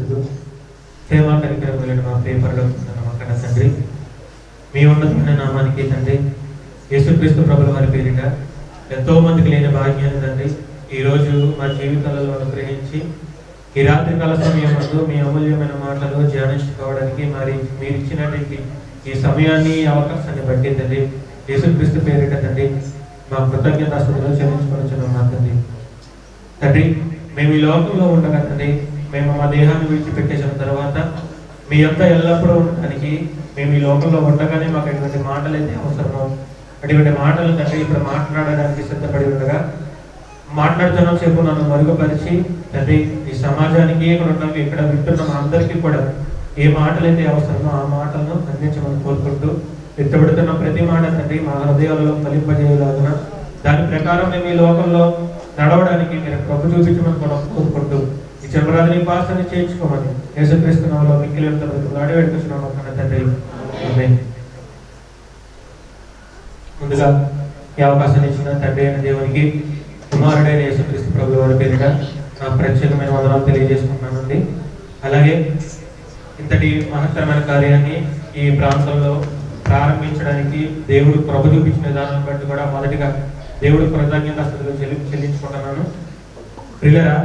పరిశుద్ధుడు సేవా కార్యక్రమం వెళ్ళిన మా పేపర్లో మా కన్న తండ్రి మీ ఉన్నతమైన నామానికి తండ్రి యేసుక్రీస్తు ప్రభుల వారి పేరిట ఎంతో మందికి లేని భాగ్యాన్ని తండ్రి ఈ రోజు మా జీవితాలలో అనుగ్రహించి ఈ రాత్రి కాల సమయం ముందు మీ అమూల్యమైన మాటలు ధ్యానించుకోవడానికి మరి మీరు ఇచ్చినటువంటి ఈ సమయాన్ని ఈ అవకాశాన్ని బట్టి తండ్రి యేసుక్రీస్తు పేరిట తండ్రి మా కృతజ్ఞతాస్తులు చెల్లించుకొని మా తండ్రి తండ్రి మేము ఈ లోకంలో ఉండగా తండ్రి మేము మా దేహాన్ని విడిచిపెట్టేసిన తర్వాత మీ యొక్క ఎల్లప్పుడూ ఉండడానికి మేము ఈ లోకంలో ఉండగానే మాకు ఎటువంటి మాటలు అయితే అవసరమో అటువంటి మాటలు తండ్రి ఇప్పుడు మాట్లాడడానికి సిద్ధపడి ఉండగా మాట్లాడుతున్న సేపు నన్ను మరుగుపరిచి తండ్రి ఈ సమాజానికి ఇక్కడ ఉన్న ఇక్కడ వింటున్న మా అందరికీ కూడా ఏ మాటలు అయితే అవసరమో ఆ మాటలను అందించమని కోరుకుంటూ ఎత్తబడుతున్న ప్రతి మాట తండ్రి మా హృదయాలలో ఫలింపజేయలాగున దాని ప్రకారం మేము ఈ లోకంలో నడవడానికి మీరు ప్రభు చూపించమని కూడా కోరుకుంటూ ఈ చెమరాజుని పాసని చేయించుకోమని యేసుక్రీస్తు నామములో మిక్కిలి అడి పెట్టుకున్నాము కన్న తండ్రి ఆమేన్. ముందుగా ఈ అవకాశాన్ని ఇచ్చిన తండ్రి అయిన దేవునికి కుమారుడైన యేసుక్రీస్తు ప్రభు వారి పేరిట నా ప్రత్యేకమైన వందనాలు తెలియజేసుకుంటున్నానండి అలాగే ఇంతటి మహత్తరమైన కార్యాన్ని ఈ ప్రాంతంలో ప్రారంభించడానికి దేవుడు ప్రభు చూపించిన విధానం బట్టి కూడా మొదటిగా దేవుడు కృతజ్ఞతాస్తులు చెల్లి చెల్లించుకుంటున్నాను ప్రియులరా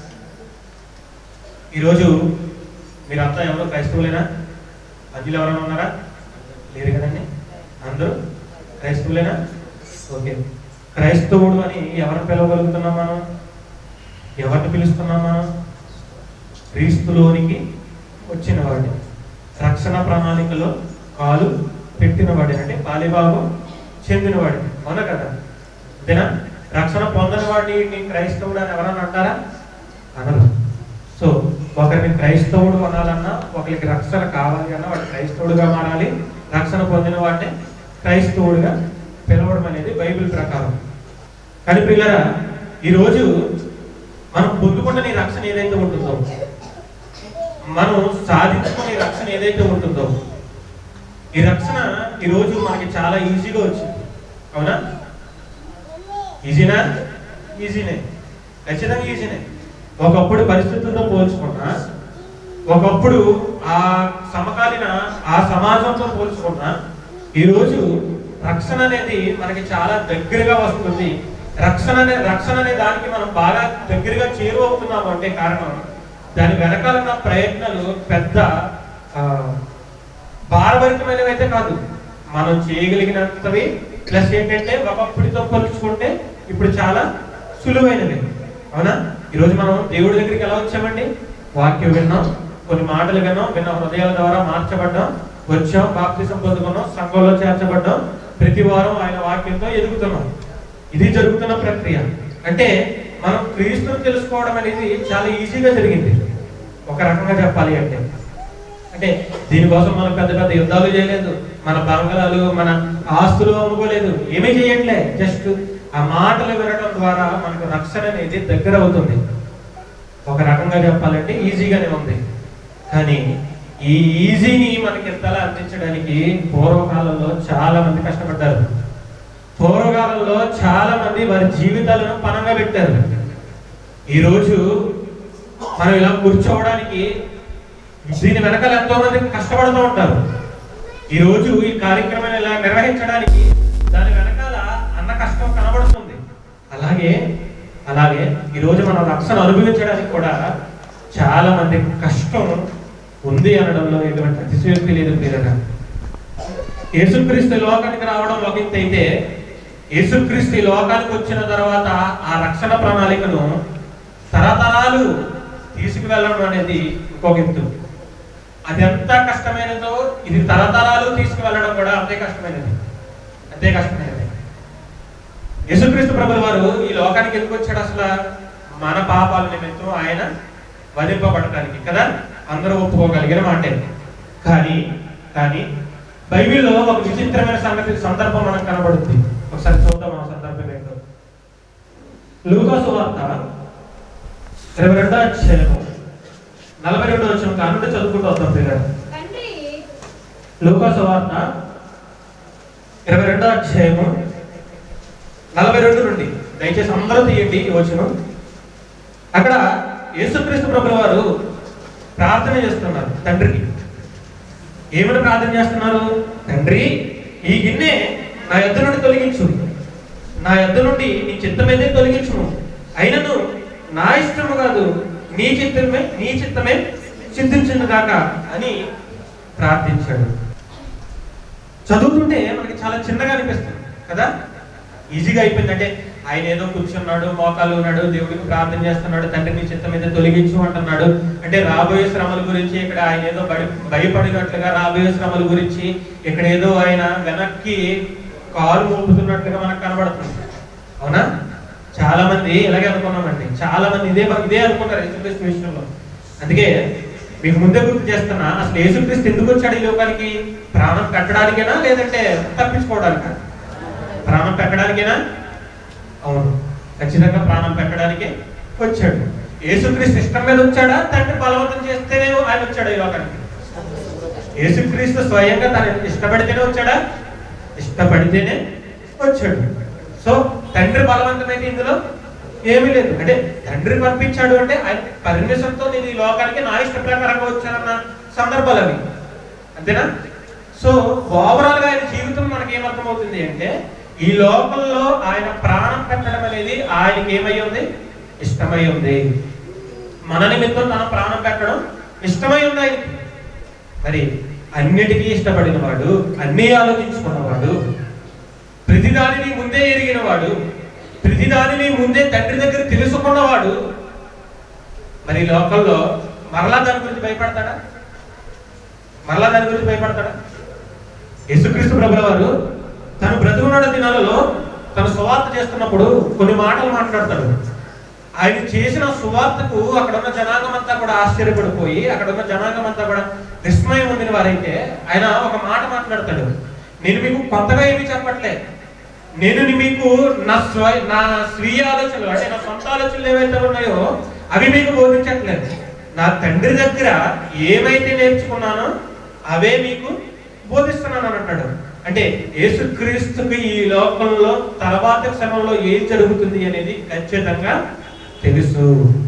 ఈరోజు మీరంతా ఎవరో క్రైస్తవులేనా మధ్యలో ఎవరైనా ఉన్నారా లేరు కదండి అందరూ క్రైస్తవులేనా ఓకే క్రైస్తవుడు అని ఎవరిని పిలవగలుగుతున్నాం మనం ఎవరిని పిలుస్తున్నాం మనం క్రీస్తులోనికి వచ్చిన వాడిని రక్షణ ప్రణాళికలో కాలు పెట్టిన వాడిని అంటే పాలిభాగం చెందిన వాడిని అవునా కదా అంతేనా రక్షణ పొందని వాడిని క్రైస్తవుడు అని ఎవరన్నా అంటారా అనరు సో ఒకరిని క్రైస్తవుడు అనాలన్నా ఒకరికి రక్షణ కావాలి అన్నా వాడు క్రైస్తవుడుగా మారాలి రక్షణ పొందిన వాడిని క్రైస్తవుడిగా పిలవడం అనేది బైబిల్ ప్రకారం కానీ పిల్లరా ఈరోజు మనం పొందుకున్న ఈ రక్షణ ఏదైతే ఉంటుందో మనం సాధించుకునే రక్షణ ఏదైతే ఉంటుందో ఈ రక్షణ ఈరోజు మనకి చాలా ఈజీగా వచ్చింది అవునా ఈజీనా ఈజీనే ఖచ్చితంగా ఈజీనే ఒకప్పుడు పరిస్థితులతో పోల్చుకున్నా ఒకప్పుడు ఆ సమకాలీన ఆ సమాజంతో పోల్చుకున్నా ఈరోజు రక్షణ అనేది మనకి చాలా దగ్గరగా వస్తుంది రక్షణ అనే రక్షణ అనే దానికి మనం బాగా దగ్గరగా చేరువవుతున్నాము అంటే కారణం దాని వెనకాల ఉన్న ప్రయత్నాలు పెద్ద ఆ, భారభరితమైనవి అయితే కాదు మనం చేయగలిగినంతవి ప్లస్ ఏంటంటే ఒకప్పుడితో పోల్చుకుంటే ఇప్పుడు చాలా సులువైనవి అవునా ఈరోజు మనం దేవుడి దగ్గరికి ఎలా వచ్చామండి వాక్యం విన్నాం కొన్ని మాటలు విన్నాం విన్న హృదయాల ద్వారా మార్చబడ్డాం వచ్చాం బాప్తిసం పొందుకున్నాం సంఘంలో చేర్చబడ్డాం ప్రతి వారం ఆయన వాక్యంతో ఎదుగుతున్నాం ఇది జరుగుతున్న ప్రక్రియ అంటే మనం క్రీస్తుని తెలుసుకోవడం అనేది చాలా ఈజీగా జరిగింది ఒక రకంగా చెప్పాలి అంటే అంటే దీనికోసం మనం పెద్ద పెద్ద యుద్ధాలు చేయలేదు మన బంగళాలు మన ఆస్తులు అమ్ముకోలేదు ఏమీ చేయట్లే జస్ట్ ఆ మాటలు వినడం ద్వారా మనకు రక్షణ అనేది దగ్గర అవుతుంది ఒక రకంగా చెప్పాలంటే ఈజీగానే ఉంది కానీ ఈ ఈజీని మనకి ఎంతలా అందించడానికి పూర్వకాలంలో చాలా మంది కష్టపడ్డారు పూర్వకాలంలో చాలా మంది వారి జీవితాలను పనంగా పెట్టారు ఈరోజు మనం ఇలా కూర్చోవడానికి దీని వెనకాల ఎంతో మంది కష్టపడుతూ ఉంటారు ఈ రోజు ఈ కార్యక్రమాన్ని ఇలా నిర్వహించడానికి దాని వెనకాల అన్న కష్టం కనబడుతుంది అలాగే అలాగే ఈ రోజు మనం రక్షణ అనుభవించడానికి కూడా చాలా మంది కష్టం ఉంది అనడంలో ఎటువంటి అతిశయోక్తి లేదు ప్రియరా యేసుక్రీస్తు ఈ లోకానికి రావడం ఒక ఎత్తు అయితే యేసుక్రీస్తు ఈ లోకానికి వచ్చిన తర్వాత ఆ రక్షణ ప్రణాళికను తరతరాలు తీసుకువెళ్ళడం అనేది ఇంకొక ఎత్తు అది ఎంత కష్టమైనదో ఇది తరతరాలు తీసుకువెళ్ళడం కూడా అంతే కష్టమైనది అంతే కష్టమైనది యేసుక్రీస్తు ప్రభుల వారు ఈ లోకానికి ఎందుకు వచ్చాడు అసలు మన పాపాల నిమిత్తం ఆయన వధింపబడటానికి కదా అందరూ ఒప్పుకోగలిగిన మాటే కానీ కానీ బైబిల్లో ఒక విచిత్రమైన సంగతి సందర్భం మనకు కనబడుతుంది ఒకసారి చూద్దాం ఆ సందర్భం ఏంటో లూకాసు వార్త ఇరవై రెండో అధ్యాయము నలభై రెండో వచ్చిన కానుండి చదువుకుంటూ వస్తాం పిల్లలు తండ్రి లూకాసు వార్త ఇరవై రెండో అధ్యాయము నలభై రెండు నుండి దయచేసి అందరూ తీయండి ఈ వచనం అక్కడ యేసుక్రీస్తు ప్రభుల వారు ప్రార్థన చేస్తున్నారు తండ్రికి ఏమని ప్రార్థన చేస్తున్నారు తండ్రి ఈ గిన్నె నా యొద్ద నుండి తొలగించు నా యొద్ద నుండి నీ చిత్తమేదే తొలగించును అయినను నా ఇష్టము కాదు నీ చిత్తమే నీ చిత్తమే సిద్ధించును గాక అని ప్రార్థించాడు చదువుతుంటే మనకి చాలా చిన్నగా అనిపిస్తుంది కదా ఈజీగా అయిపోయింది అంటే ఆయన ఏదో కూర్చున్నాడు మోకాలు ఉన్నాడు దేవుడికి ప్రార్థన చేస్తున్నాడు తండ్రి నీ చిత్తం మీద తొలగించు అంటున్నాడు అంటే రాబోయే శ్రమల గురించి ఇక్కడ ఆయన ఏదో బడి భయపడినట్లుగా రాబోయే శ్రమల గురించి ఇక్కడ ఏదో ఆయన వెనక్కి కాలు మోపుతున్నట్లుగా మనకు కనబడుతుంది అవునా చాలా మంది ఇలాగే అనుకున్నామండి చాలా మంది ఇదే ఇదే అనుకున్నారు యేసుక్రీస్తు విషయంలో అందుకే మీకు ముందే గుర్తు చేస్తున్నా అసలు యేసుక్రీస్తు ఎందుకు వచ్చాడు ఈ లోకానికి ప్రాణం పెట్టడానికేనా లేదంటే తప్పించుకోవడానికా ప్రాణం పెట్టడానికేనా అవును ఖచ్చితంగా ప్రాణం పెట్టడానికే వచ్చాడు యేసుక్రీస్తు ఇష్టం మీద వచ్చాడా తండ్రి బలవంతం చేస్తేనే ఆయన వచ్చాడు ఈ లోకానికి యేసుక్రీస్తు స్వయంగా తన ఇష్టపడితేనే వచ్చాడా ఇష్టపడితేనే వచ్చాడు సో తండ్రి బలవంతమైతే ఇందులో ఏమీ లేదు అంటే తండ్రి పంపించాడు అంటే ఆయన పర్మిషన్ తో నేను ఈ లోకానికి నా ఇష్ట ప్రకారంగా వచ్చానన్న సందర్భాలు అవి అంతేనా సో ఓవరాల్ గా ఆయన జీవితం మనకి ఏమర్థమవుతుంది అంటే ఈ లోకంలో ఆయన ప్రాణం పెట్టడం అనేది ఆయనకి ఏమై ఉంది ఇష్టమై ఉంది మన నిమిత్తం తన ప్రాణం పెట్టడం ఇష్టమై ఉంది ఆయనకి మరి అన్నిటికీ ఇష్టపడిన వాడు అన్నీ ఆలోచించుకున్నవాడు ప్రతిదానిని ముందే ఎరిగిన వాడు ప్రతిదానిని ముందే తండ్రి దగ్గర తెలుసుకున్నవాడు మరి ఈ లోకంలో మరలా దాని గురించి భయపడతాడా మరలా దాని గురించి భయపడతాడా యేసుక్రీస్తు ప్రభుల వారు తను బ్రతుకున్న దినాలలో తను సువార్త చేస్తున్నప్పుడు కొన్ని మాటలు మాట్లాడతాడు ఆయన చేసిన సువార్తకు అక్కడ ఉన్న జనాంగం అంతా కూడా ఆశ్చర్యపడిపోయి అక్కడ ఉన్న జనాంగం అంతా కూడా విస్మయం పొందిన వారైతే ఆయన ఒక మాట మాట్లాడతాడు నేను మీకు కొత్తగా ఏమీ చెప్పట్లే నేను మీకు నా స్వ నా స్వీయ ఆలోచనలు అంటే నా సొంత ఆలోచనలు ఏవైతే ఉన్నాయో అవి మీకు బోధించట్లేదు నా తండ్రి దగ్గర ఏమైతే నేర్చుకున్నానో అవే మీకు బోధిస్తున్నాను అని అంటాడు అంటే యేసుక్రీస్తుకి ఈ లోకంలో తర్వాత క్షణంలో ఏం జరుగుతుంది అనేది ఖచ్చితంగా తెలుసు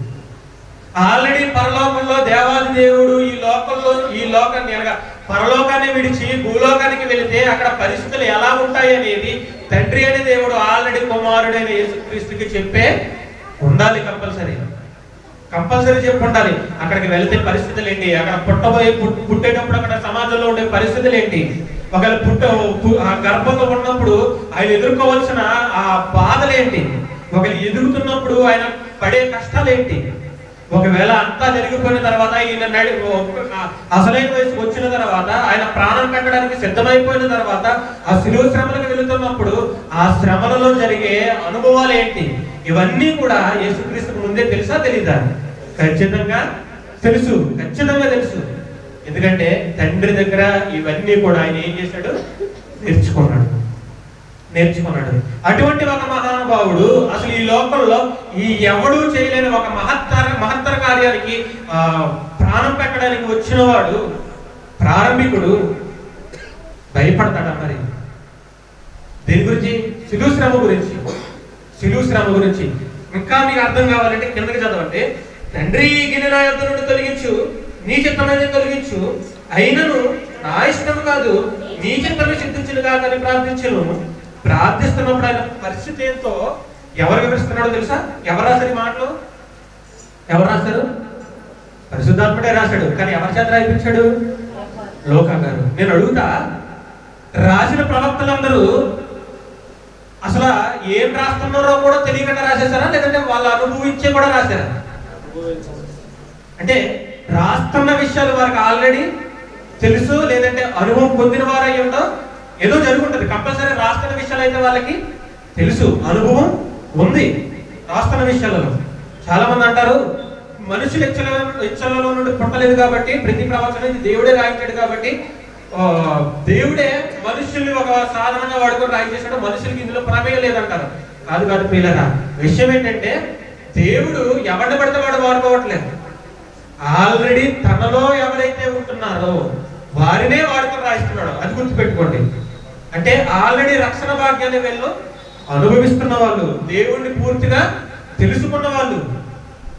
ఆల్రెడీ పరలోకంలో దేవాది దేవుడు ఈ లోకంలో ఈ లోకాన్ని అనగా పరలోకాన్ని విడిచి భూలోకానికి వెళితే అక్కడ పరిస్థితులు ఎలా ఉంటాయి అనేది తండ్రి అనే దేవుడు ఆల్రెడీ కుమారుడైన యేసుక్రీస్తుకి చెప్పే ఉండాలి కంపల్సరీ కంపల్సరీ చెప్పి ఉండాలి అక్కడికి వెళ్తే పరిస్థితులు ఏంటి అక్కడ పుట్టబోయే పుట్- పుట్టేటప్పుడు అక్కడ సమాజంలో ఉండే పరిస్థితులు ఏంటి ఒకవేళ పుట్ట పు- ఆ గర్భంలో ఉన్నప్పుడు ఆయన ఎదుర్కోవాల్సిన ఆ బాధలు ఏంటి ఒకవేళ ఎదుగుతున్నప్పుడు ఆయన పడే కష్టాలు ఏంటి ఒకవేళ అంతా జరిగిపోయిన తర్వాత ఈయన నడి ఆ అసలైన వయసు వచ్చిన తర్వాత ఆయన ప్రాణం పెట్టడానికి సిద్ధమైపోయిన తర్వాత ఆ శిలువ శ్రమలకు వెళుతున్నప్పుడు ఆ శ్రమలలో జరిగే అనుభవాలు ఏంటి ఇవన్నీ కూడా యేసుక్రీస్తుకు ముందే తెలుసా తెలీదా ఖచ్చితంగా తెలుసు ఖచ్చితంగా తెలుసు ఎందుకంటే తండ్రి దగ్గర ఇవన్నీ కూడా ఆయన ఏం చేశాడు నేర్చుకున్నాడు నేర్చుకున్నాడు అటువంటి ఒక మహానుభావుడు అసలు ఈ లోకంలో ఈ ఎవడు చేయలేని ఒక మహత్తర మహత్తర కార్యానికి ఆ, ప్రాణం పెట్టడానికి వచ్చిన వాడు ప్రారంభికుడు భయపడతాడా మరి దేని గురించి శిలువ శ్రమ గురించి శిలువ శ్రమ గురించి ఇంకా మీకు అర్థం కావాలంటే కిందకి చదవండి తండ్రి ఈ గిన్నె నా యొద్ద నుండి తొలగించు నీ చిత్తమైనది తొలగించు అయినను నా ఇష్టం కాదు నీ చిత్తమే సిద్ధించును కాదని ప్రార్థించును ప్రార్థిస్తున్నప్పుడు ఆయన పరిస్థితి ఏంటో ఎవరు వివరిస్తున్నాడో తెలుసా ఎవరు రాశారు ఈ మాటలు ఎవరు రాశారు పరిశుద్ధాత్ముడే రాశాడు కానీ ఎవరి చేత రాయించాడు లోకా గారు నేను అడుగుతా రాసిన ప్రవక్తలందరూ అసలు ఏం రాస్తున్నారో కూడా తెలియకుండా రాసేసారా లేదంటే వాళ్ళు అనుభవించే కూడా రాశారా అంటే రాస్తున్న విషయాలు వారికి ఆల్రెడీ తెలుసు లేదంటే అనుభవం పొందిన వారు అయి ఉండో ఏదో జరుగుంటది కంపల్సరీ రాస్తున్న విషయాలు అయితే వాళ్ళకి తెలుసు అనుభవం ఉంది రాస్తున్న విషయాలలో చాలా మంది అంటారు మనుషులు ఇచ్చల ఇచ్చలలో నుండి పుట్టలేదు కాబట్టి ప్రతి ప్రవచనం ఇది దేవుడే రాయించాడు కాబట్టి ఆ, దేవుడే మనుషుల్ని ఒక సాధనంగా వాడుకొని రాయించేసాడు మనుషులకి ఇందులో ప్రమేయం లేదంటారు కాదు కాదు ప్రియులరా విషయం ఏంటంటే దేవుడు ఎవరిని పడితే వాడు వాడుకోవట్లేదు ఆల్రెడీ తనలో ఎవరైతే ఉంటున్నారో వారినే వాడుకొని రాయిస్తున్నాడు అది గుర్తుపెట్టుకోండి అంటే ఆల్రెడీ రక్షణ భాగ్యాన్ని వీళ్ళు అనుభవిస్తున్న వాళ్ళు దేవుణ్ణి పూర్తిగా తెలుసుకున్న వాళ్ళు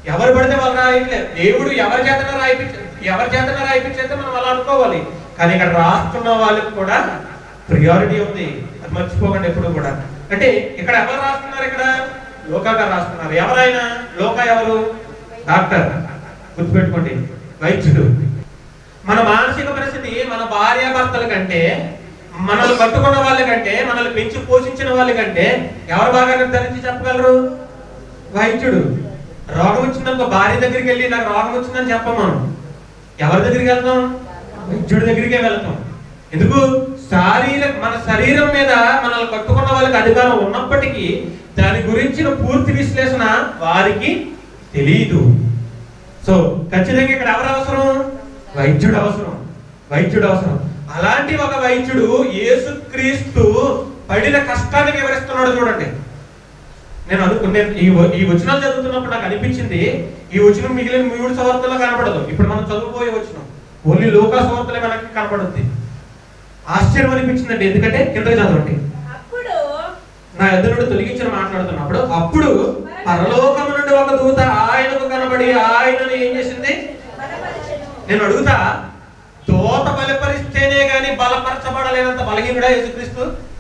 ఎవరు పడితే వాళ్ళు రాయట్లేదు దేవుడు ఎవరి చేతన రాయిపించ ఎవరి చేతన రాయిపించేస్తే మనం అలా అనుకోవాలి కానీ ఇక్కడ రాస్తున్న వాళ్ళకి కూడా ప్రియారిటీ ఉంది అది మర్చిపోకండి ఎప్పుడు కూడా అంటే ఇక్కడ ఎవరు రాస్తున్నారు ఇక్కడ లోకా గారు రాస్తున్నారు ఎవరైనా లోక ఎవరు డాక్టర్ గుర్తుపెట్టుకోండి వైద్యుడు మన మానసిక పరిస్థితి మన భార్య భర్తల కంటే మనల్ని కట్టుకున్న వాళ్ళ కంటే మనల్ని పెంచి పోషించిన వాళ్ళ కంటే ఎవరు బాగా నిర్ధారించి చెప్పగలరు వైద్యుడు రోగం వచ్చిందనుకో భార్య దగ్గరికి వెళ్ళి నాకు రోగం వచ్చిందని చెప్పం మనం ఎవరి దగ్గరికి వెళ్తాం వైద్యుడి దగ్గరికే వెళ్తాం ఎందుకు శారీర మన శరీరం మీద మనల్ని కట్టుకున్న వాళ్ళకి అధికారం ఉన్నప్పటికీ దాని గురించిన పూర్తి విశ్లేషణ వారికి తెలియదు సో ఖచ్చితంగా ఇక్కడ ఎవరు అవసరం వైద్యుడు అవసరం వైద్యుడు అవసరం అలాంటి ఒక వైద్యుడు యేసుక్రీస్తు పడిన కష్టాన్ని వివరిస్తున్నాడు చూడండి నేను అనుకు నేను ఈ వ- ఈ వచనాలు చదువుతున్నప్పుడు నాకు అనిపించింది ఈ వచనం మిగిలిన మూడు సవర్తలో కనపడదు ఇప్పుడు మనం చదువుకోయే వచనం ఓన్లీ లోకా సవర్తలే మనకి కనపడుద్ది ఆశ్చర్యం అనిపించిందండి ఎందుకంటే కిందకి చదవండి అప్పుడు నా ఎదురుడు తొలగించిన మాట్లాడుతున్నప్పుడు అప్పుడు పరలోకము నుండి ఒక దూత ఆయనకు కనబడి ఆయనను ఏం చేసింది బలపరచెను. నేను అడుగుతా దోత బలపరిస్తేనే గాని బలపరచబడలేనంత బలహీనుడా యేసుక్రీస్తు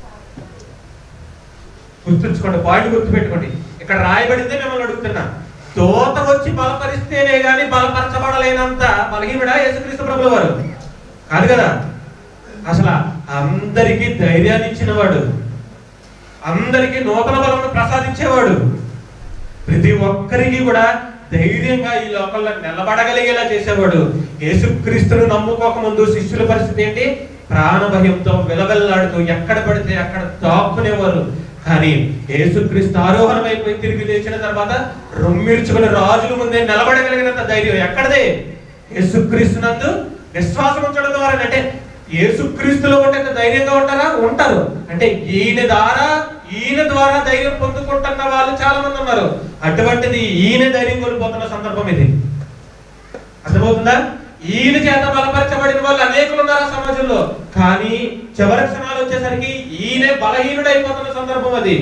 గుర్తుంచుకోండి పాయింట్ గుర్తుపెట్టుకోండి ఇక్కడ రాయబడిందే మిమ్మల్ని అడుగుతున్నా దోత వచ్చి బలపరిస్తేనే గాని బలపరచబడలేనంత బలహీనుడా యేసుక్రీస్తు ప్రభుల వారు కాదు కదా అసలు అందరికీ ధైర్యాన్ని ఇచ్చినవాడు అందరికీ నూతన బలమును ప్రసాదించేవాడు ప్రతి ఒక్కరికి కూడా ధైర్యంగా ఈ లోకంలో నిలబడగలిగేలా చేసేవాడు యేసుక్రీస్తును నమ్ముకోక ముందు శిష్యుల పరిస్థితి ఏంటి ప్రాణ భయంతో విలవెల్లాడుతూ ఎక్కడ పడితే అక్కడ దాక్కునేవారు కానీ యేసుక్రీస్తు ఆరోహణమైపోయి తిరిగి లేచిన తర్వాత రొమ్మిర్చుకుని రాజుల ముందే నిలబడగలిగినంత ధైర్యం ఎక్కడదే యేసుక్రీస్తునందు విశ్వాసం ఉంచడం ద్వారా అంటే యేసుక్రీస్తులో ఉంటే ఎంత ధైర్యంగా ఉంటారా ఉంటారు అంటే ఈయన ద్వారా ఈయన ద్వారా ధైర్యం పొందుకుంటున్న వాళ్ళు చాలా మంది ఉన్నారు అటువంటిది ఈయన ధైర్యం కోల్పోతున్న సందర్భం ఇది అర్థమవుతుందా ఈయన చేత బలపరచబడిన వాళ్ళు అనేకులు ఉన్నారు ఆ సమాజంలో కానీ చివరి క్షణాలు వచ్చేసరికి ఈయనే బలహీనుడైపోతున్న సందర్భం అది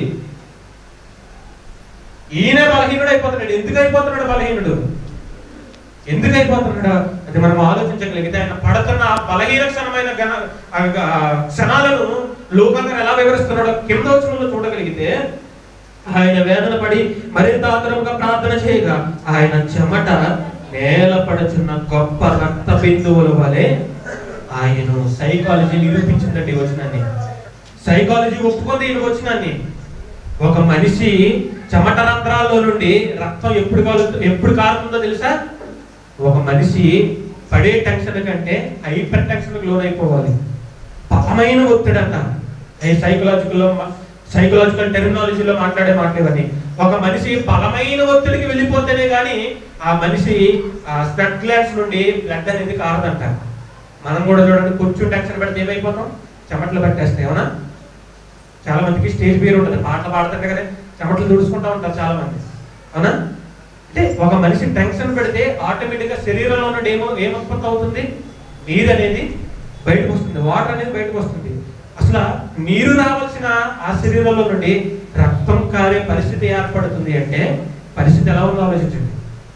ఈయనే బలహీనుడైపోతున్నాడు ఎందుకు అయిపోతున్నాడు బలహీనుడు ఎందుకు అయిపోతున్నాడు అది మనం ఆలోచించగలిగితే ఆయన పడుతున్న ఆ బలహీన క్షణమైన గణ ఆ గ- ఆ క్షణాలను లోకంగా ఎలా వివరిస్తున్నాడో కింద వచనంలో చూడగలిగితే ఆయన వేదన పడి మరింత ఆతరముగా ప్రార్థన చేయగా ఆయన చెమట నేల పడుచున్న గొప్ప రక్త బిందువుల వలె ఆయన సైకాలజీ నిరూపించిందండి ఈ వచనాన్ని సైకాలజీ ఒప్పుకుంది ఈ వచనాన్ని ఒక మనిషి చెమట రంధ్రాల్లో నుండి రక్తం ఎప్పుడు కాలు ఎప్పుడు కారుతుందో తెలుసా ఒక మనిషి పడే టెన్షన్ కంటే హైపర్ టెన్షన్ లోనైపోవాలి బలమైన ఒత్తిడి అంట ఈ సైకలాజికల్ సైకలాజికల్ టెర్మినాలజీలో మాట్లాడే మాట్లాడని ఒక మనిషి బలమైన ఒత్తిడికి వెళ్ళిపోతేనే గాని ఆ మనిషి ఆ స్వెట్ గ్లాండ్స్ నుండి బ్లడ్ అనేది కారదంట మనం కూడా చూడండి కొంచెం టెన్షన్ పెడితే ఏమైపోతాం చెమటలు పట్టేస్తాయి అవునా చాలా మందికి స్టేజ్ పేరు ఉంటుంది పాటలు పాడుతుంటే కదా చెమటలు తుడుచుకుంటా ఉంటారు చాలా మంది అవునా అంటే ఒక మనిషి టెన్షన్ పెడితే ఆటోమేటిక్ గా శరీరంలో నుండి ఏమో ఏం ఉత్పత్తి అవుతుంది నీరు అనేది బయటకు వస్తుంది వాటర్ అనేది బయటకు వస్తుంది అసలు నీరు రావాల్సిన ఆ శరీరంలో నుండి రక్తం కారే పరిస్థితి ఏర్పడుతుంది అంటే పరిస్థితి ఎలా ఉందో ఆలోచించండి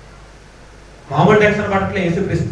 మామూలు టెన్షన్ పడట్లే యేసుక్రీస్తు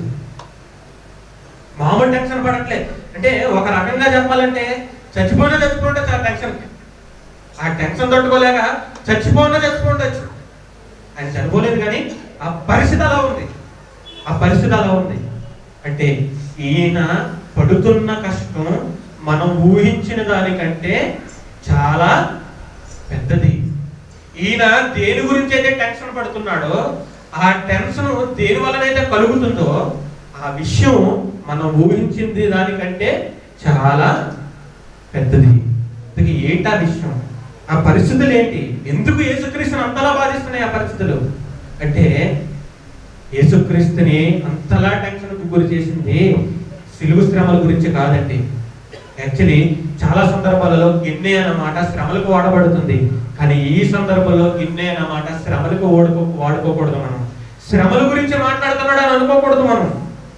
మామూలు టెన్షన్ పడట్లే అంటే ఒక రకంగా చెప్పాలంటే చచ్చిపోయినా చచ్చిపోతే చాలా టెన్షన్ ఆ టెన్షన్ తట్టుకోలేక చచ్చిపోయినా చచ్చిపోవచ్చు ఆయన చనిపోలేదు కానీ ఆ పరిస్థితి అలా ఉంది ఆ పరిస్థితి అలా ఉంది అంటే ఈయన పడుతున్న కష్టం మనం ఊహించిన దానికంటే చాలా పెద్దది ఈయన దేని గురించి అయితే టెన్షన్ పడుతున్నాడో ఆ టెన్షన్ దేని వలనైతే కలుగుతుందో ఆ విషయం మనం ఊహించింది దానికంటే చాలా పెద్దది ఇంతకీ ఏంటి ఆ విషయం ఆ పరిస్థితులు ఏంటి ఎందుకు యేసుక్రీస్తుని అంతలా బాధిస్తున్నాయి ఆ పరిస్థితులు అంటే యేసుక్రీస్తుని అంతలా టెన్షన్కు గురి చేసింది సిలువు శ్రమల గురించి కాదండి యాక్చువల్లీ చాలా సందర్భాలలో గిన్నె అన్న మాట శ్రమలకు వాడబడుతుంది కానీ ఈ సందర్భంలో గిన్నె అన్న మాట శ్రమలకు వాడుకో వాడుకోకూడదు మనం శ్రమల గురించి మాట్లాడుతున్నాడు అని అనుకోకూడదు మనం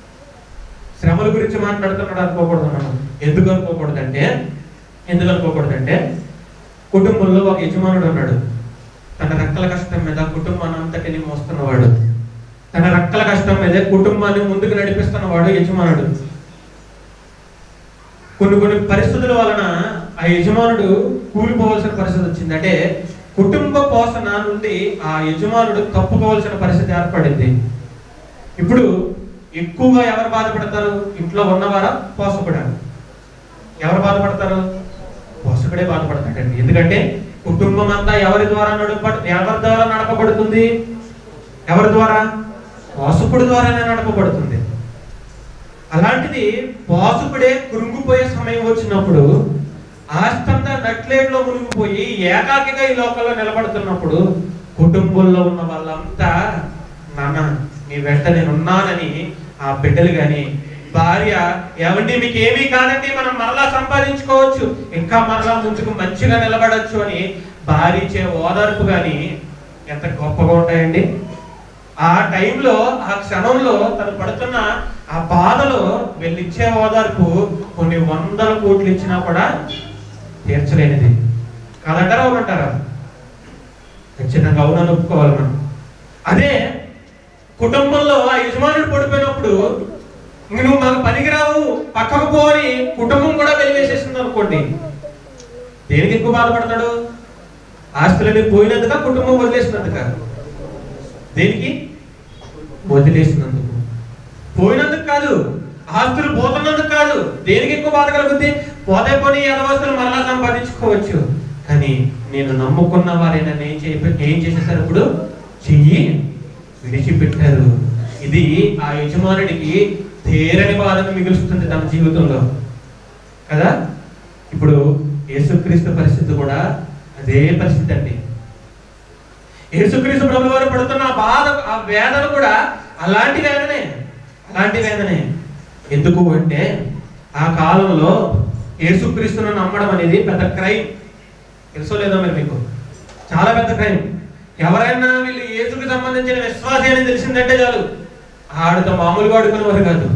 శ్రమల గురించి మాట్లాడుతున్నాడు అనుకోకూడదు మనం ఎందుకు అనుకోకూడదంటే ఎందుకు అనుకోకూడదంటే కుటుంబంలో ఒక యజమానుడు ఉన్నాడు తన రెక్కల కష్టం మీద కుటుంబాన్ని అంతటిని మోస్తున్నవాడు తన రక్కల కష్టం మీదే కుటుంబాన్ని ముందుకు నడిపిస్తున్న వాడు యజమానుడు కొన్ని కొన్ని పరిస్థితుల వలన ఆ యజమానుడు కూలిపోవలసిన పరిస్థితి వచ్చింది అంటే కుటుంబ పోషణ నుండి ఆ యజమానుడు తప్పుకోవాల్సిన పరిస్థితి ఏర్పడింది ఇప్పుడు ఎక్కువగా ఎవరు బాధపడతారు ఇంట్లో ఉన్నవారా పోషకుడా ఎవరు బాధపడతారు పోషకుడే బాధపడతాడండి ఎందుకంటే కుటుంబం అంతా ఎవరి ద్వారా నడప ఎవరి ద్వారా నడపబడుతుంది ఎవరి ద్వారా పోషకుడి ద్వారానే నడపబడుతుంది అలాంటిది పోషకుడే కురుంగిపోయే సమయం వచ్చినప్పుడు ఆస్తంతా నట్లేట్లో మునిగిపోయి ఏకాకిగా ఈ లోకంలో నిలబడుతున్నప్పుడు కుటుంబంలో ఉన్న వాళ్ళంతా నాన్న నీ వెంట నేను ఉన్నానని ఆ బిడ్డలు గాని భార్య ఏమండి మీకు ఏమీ కాదండి మనం మరలా సంపాదించుకోవచ్చు ఇంకా మరలా ముందుకు మంచిగా నిలబడొచ్చు అని భార్య ఇచ్చే ఓదార్పు గాని ఎంత గొప్పగా ఉంటాయండి ఆ టైంలో ఆ క్షణంలో తను పడుతున్న ఆ బాధలో వెళ్ళిచ్చే ఓదార్పు కొన్ని వందల కోట్లు ఇచ్చినా కూడా తీర్చలేనిది కాదంటారా అవునంటారా ఖచ్చితంగా అవునని ఒప్పుకోవాలి మనం అదే కుటుంబంలో ఆ యజమానుడు పడిపోయినప్పుడు ఇంక నువ్వు మాకు పనికిరావు పక్కకు పో అని కుటుంబం కూడా వెలివేసేసింది అనుకోండి దేనికి ఎక్కువ బాధపడతాడు ఆస్తులన్నీ పోయినందుక కుటుంబం వదిలేసినందుక దేనికి వదిలేసినందుకు పోయినందుకు కాదు ఆస్తులు పోతున్నందుకు కాదు దేనికి ఎక్కువ బాధ కలుగుద్ది పోతే పోనీ యథవస్తులు మరలా సంపాదించుకోవచ్చు కానీ నేను నమ్ముకున్న వారైనా ఏం చేయ ఏం చేసేసారు ఇప్పుడు చెయ్యి విడిచిపెట్టారు ఇది ఆ యజమానుడికి తీరని బాధను మిగులుస్తుంది తన జీవితంలో కదా ఇప్పుడు యేసుక్రీస్తు పరిస్థితి కూడా అదే పరిస్థితి అండి యేసుక్రీస్తు ప్రభు వారు పడుతున్న ఆ బాధ ఆ వేదన కూడా అలాంటి వేదనే అలాంటి వేదనే ఎందుకు అంటే ఆ కాలంలో యేసుక్రీస్తును నమ్మడం అనేది పెద్ద క్రైమ్ తెలుసో లేదో మరి మీకు చాలా పెద్ద క్రైమ్ ఎవరైనా వీళ్ళు యేసుకు సంబంధించిన విశ్వాసి అని తెలిసిందంటే చాలు ఆడితో మామూలుగా ఆడుకునేవారు కాదు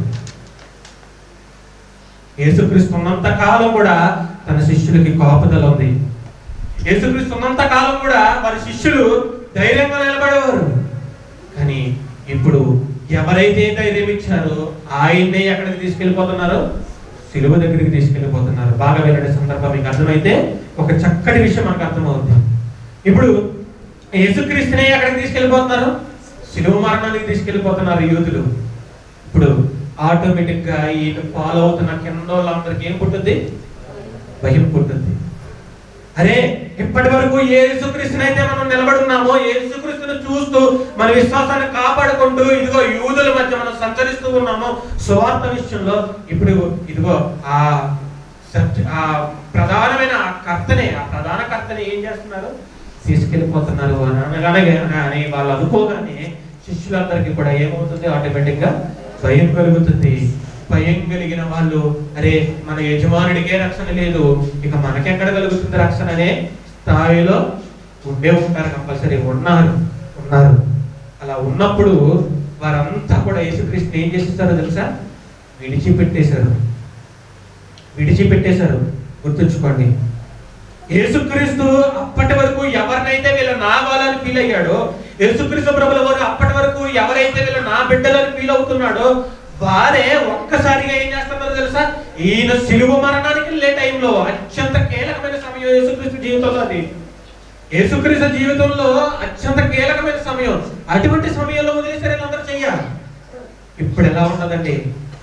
యేసుక్రీస్తు ఉన్నంత కాలం కూడా తన శిష్యులకి కాపుదల ఉంది యేసుక్రీస్తు ఉన్నంత కాలం కూడా వారి శిష్యులు ధైర్యంగా నిలబడేవారు కానీ ఇప్పుడు ఎవరైతే ధైర్యం ఇచ్చారో ఆయన్నే ఎక్కడికి తీసుకెళ్ళిపోతున్నారు సిలువ దగ్గరికి తీసుకెళ్ళిపోతున్నారు బాగా వెళ్ళే సందర్భం మీకు అర్థమైతే ఒక చక్కటి విషయం మనకు అర్థమవుతుంది ఇప్పుడు యేసుక్రీస్తునే ఎక్కడికి తీసుకెళ్ళిపోతున్నారు సిలువ మరణానికి తీసుకెళ్ళిపోతున్నారు యూతులు ఇప్పుడు ఆటోమేటిక్ గా ఈయన ఫాలో అవుతున్న కింద వాళ్ళందరికీ ఏం పుట్టుద్ది భయం పుట్టుద్ది అరే ఇప్పటి వరకు ఏ యేసుక్రీస్తుని అయితే మనం నిలబడున్నామో ఏ యేసుక్రీస్తుని చూస్తూ మన విశ్వాసాన్ని కాపాడుకుంటూ ఇదిగో యూదుల మధ్య మనం సంచరిస్తూ ఉన్నామో సువార్త విషయంలో ఇప్పుడు ఇదిగో ఆ సత్య- ఆ ప్రధానమైన ఆ కర్తనే ఆ ప్రధాన కర్తని ఏం చేస్తున్నారు తీసుకెళ్ళిపోతున్నారు అని అనగానే అని వాళ్ళు అనుకోగానే శిష్యులందరికీ కూడా ఏమవుతుంది ఆటోమేటిక్ గా భయం కలుగుతుంది భయం కలిగిన వాళ్ళు అరే మన యజమానుడికే రక్షణ లేదు ఇక మనకెక్కడ కలుగుతుంది రక్షణ అనే స్థాయిలో ఉండే ఉంటారు కంపల్సరీ ఉన్నారు ఉన్నారు అలా ఉన్నప్పుడు వారంతా కూడా యేసుక్రీస్తు ఏం చేసేసారో తెలుసా విడిచిపెట్టేశారు విడిచిపెట్టేశారు గుర్తుంచుకోండి యేసుక్రీస్తు అప్పటి వరకు ఎవరినైతే వీళ్ళ నా వాళ్ళని ఫీల్ అయ్యాడో యేసుక్రీస్తు ప్రభుల వారు అప్పటి వరకు ఎవరైతే వీళ్ళ నా బిడ్డలని ఫీల్ అవుతున్నాడో వారే ఒక్కసారిగా ఏం చేస్తున్నారో తెలుసా ఈయన సిలువ మరణానికి వెళ్ళే టైంలో అత్యంత కీలకమైన సమయం యేసుక్రీస్తు జీవితంలో అది యేసుక్రీస్తు జీవితంలో అత్యంత కీలకమైన సమయం అటువంటి సమయంలో వదిలేసారు వీళ్ళందరూ చెయ్యాలి ఇప్పుడు ఎలా ఉంటదండి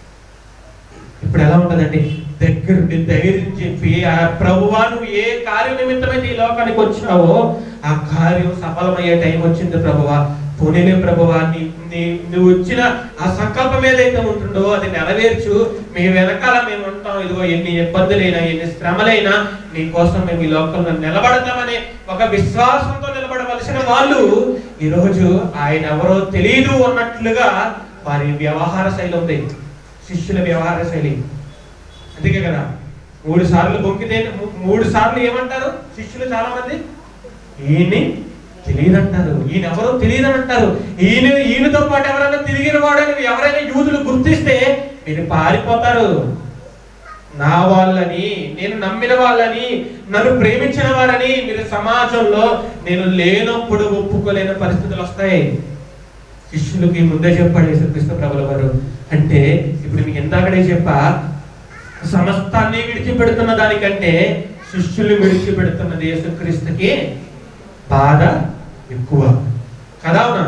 ఇప్పుడు ఎలా ఉంటదండి దగ్గరుండి ధైర్యం చెప్పి ఆ ప్రభువా నువ్వు ఏ కార్య నిమిత్తమైతే ఈ లోకానికి వచ్చావో ఆ కార్యం సఫలమయ్యే టైం వచ్చింది ప్రభువా పోనీలే ప్రభువా నీ నీ నువ్వు వచ్చిన ఆ సంకల్పం ఏదైతే ఉంటుందో అది నెరవేర్చు మీ వెనకాల మేము ఉంటాం ఇదిగో ఎన్ని ఇబ్బందులైనా ఎన్ని శ్రమలైనా నీ కోసం మేము ఈ లోకంలో నిలబడతామనే ఒక విశ్వాసంతో నిలబడవలసిన వాళ్ళు ఈరోజు ఆయన ఎవరో తెలియదు అన్నట్లుగా వారి వ్యవహార శైలి ఉంది శిష్యుల వ్యవహార శైలి అందుకే కదా మూడు సార్లు బొంకితే మూ- మూడు సార్లు ఏమంటారు శిష్యులు చాలా మంది ఈయన్ని తెలియదంటారు ఈయన ఎవరో తెలియదని అంటారు ఈయన ఈయనతో పాటు ఎవరైనా తిరిగిన వాడని ఎవరైనా యూదులు గుర్తిస్తే మీరు పారిపోతారు నా వాళ్ళని నేను నమ్మిన వాళ్ళని నన్ను ప్రేమించిన వారని మీరు సమాజంలో నేను లేనప్పుడు ఒప్పుకోలేని పరిస్థితులు వస్తాయి శిష్యులకి ముందే చెప్పాడు యేసుక్రీస్తు ప్రభుల వారు అంటే ఇప్పుడు మీకు ఎందాకడే చెప్పా సమస్తాన్ని విడిచిపెడుతున్న దానికంటే శిష్యులు విడిచిపెడుతున్నది యేసుక్రీస్తుకి బాధ ఎక్కువ కదా అవునా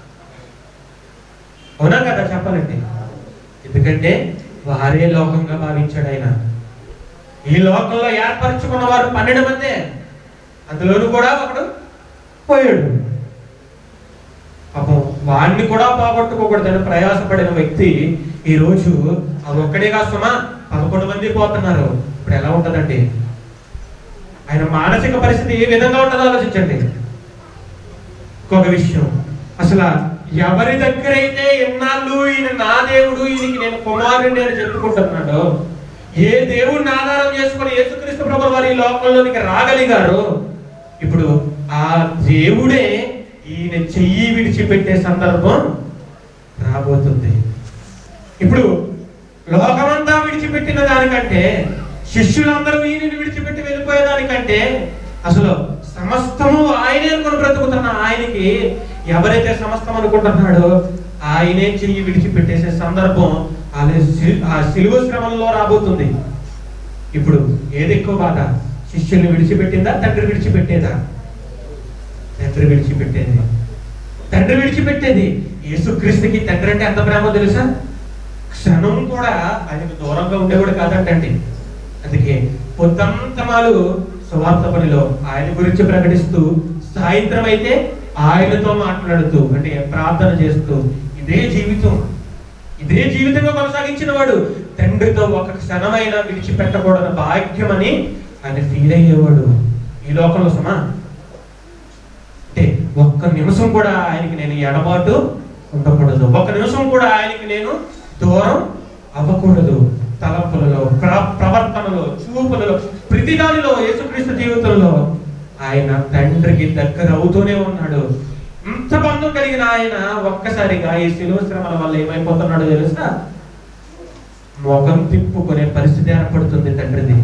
అవునా కదా చెప్పాలండి ఎందుకంటే వారే లోకంగా భావించాడు ఆయన ఈ లోకంలో ఏర్పరచుకున్న వారు పన్నెండు మందే అందులోనూ కూడా ఒకడు పోయాడు పాపం వాడిని కూడా పోగొట్టుకోకూడదని ప్రయాసపడిన వ్యక్తి ఈ రోజు అది ఒక్కడే కాస్తమా పదకొండు మంది పోతున్నారు ఇప్పుడు ఎలా ఉంటుందండి ఆయన మానసిక పరిస్థితి ఏ విధంగా ఉంటుందో ఆలోచించండి ఇంకొక విషయం అసలు ఎవరి దగ్గర అయితే ఎన్నాళ్ళు ఈయన నా దేవుడు ఈయనకి నేను కుమారుడిని అని చెప్పుకుంటున్నాడో ఏ దేవుడిని ఆధారం చేసుకొని యేసుక్రీస్తు ప్రభు వారి ఈ లోకంలోనికి రాగలిగారో ఇప్పుడు ఆ దేవుడే ఈయన చెయ్యి విడిచిపెట్టే సందర్భం రాబోతుంది ఇప్పుడు లోకమంతా విడిచిపెట్టిన దానికంటే శిష్యులందరూ ఈయనని విడిచిపెట్టి వెళ్ళిపోయేదానికంటే అసలు సమస్తము ఆయనే అనుకుని బ్రతుకుతున్న ఆయనకి ఎవరైతే సమస్తం అనుకుంటున్నాడో ఆయనే చెయ్యి విడిచిపెట్టేసే సందర్భం ఆ సి- ఆ సిలువ శ్రమంలో రాబోతుంది ఇప్పుడు ఏది ఎక్కువ బాధ శిష్యుల్ని విడిచిపెట్టిందా తండ్రి విడిచిపెట్టేదా తండ్రి విడిచిపెట్టేది తండ్రి విడిచిపెట్టేది యేసుక్రీస్తుకి తండ్రి అంటే ఎంత ప్రేమో తెలుసా క్షణం కూడా ఆయనకు దూరంగా ఉండేవాడు కాదంటండి అందుకే పొద్దంతమాలు సువార్త పనిలో ఆయన గురించి ప్రకటిస్తూ సాయంత్రం అయితే ఆయనతో మాట్లాడుతూ అంటే ప్రార్థన చేస్తూ ఇదే జీవితం ఇదే జీవితంగా కొనసాగించిన వాడు తండ్రితో ఒక క్షణమైన విడిచిపెట్టకూడని భాగ్యమని ఆయన ఫీల్ అయ్యేవాడు ఈ లోకంలో సమా అంటే ఒక్క నిమిషం కూడా ఆయనకి నేను ఎడబాటు ఉండకూడదు ఒక్క నిమిషం కూడా ఆయనకి నేను దూరం అవ్వకూడదు తలంపులలో ప్ర- ప్రవర్తనలో చూపులలో ప్రతి దానిలో యేసుక్రీస్తు జీవితంలో ఆయన తండ్రికి దగ్గర అవుతూనే ఉన్నాడు ఇంత బంధం కలిగిన ఆయన ఒక్కసారిగా ఈ శిలువ శ్రమల వల్ల ఏమైపోతున్నాడో తెలుసా ముఖం తిప్పుకునే పరిస్థితి ఏర్పడుతుంది తండ్రిది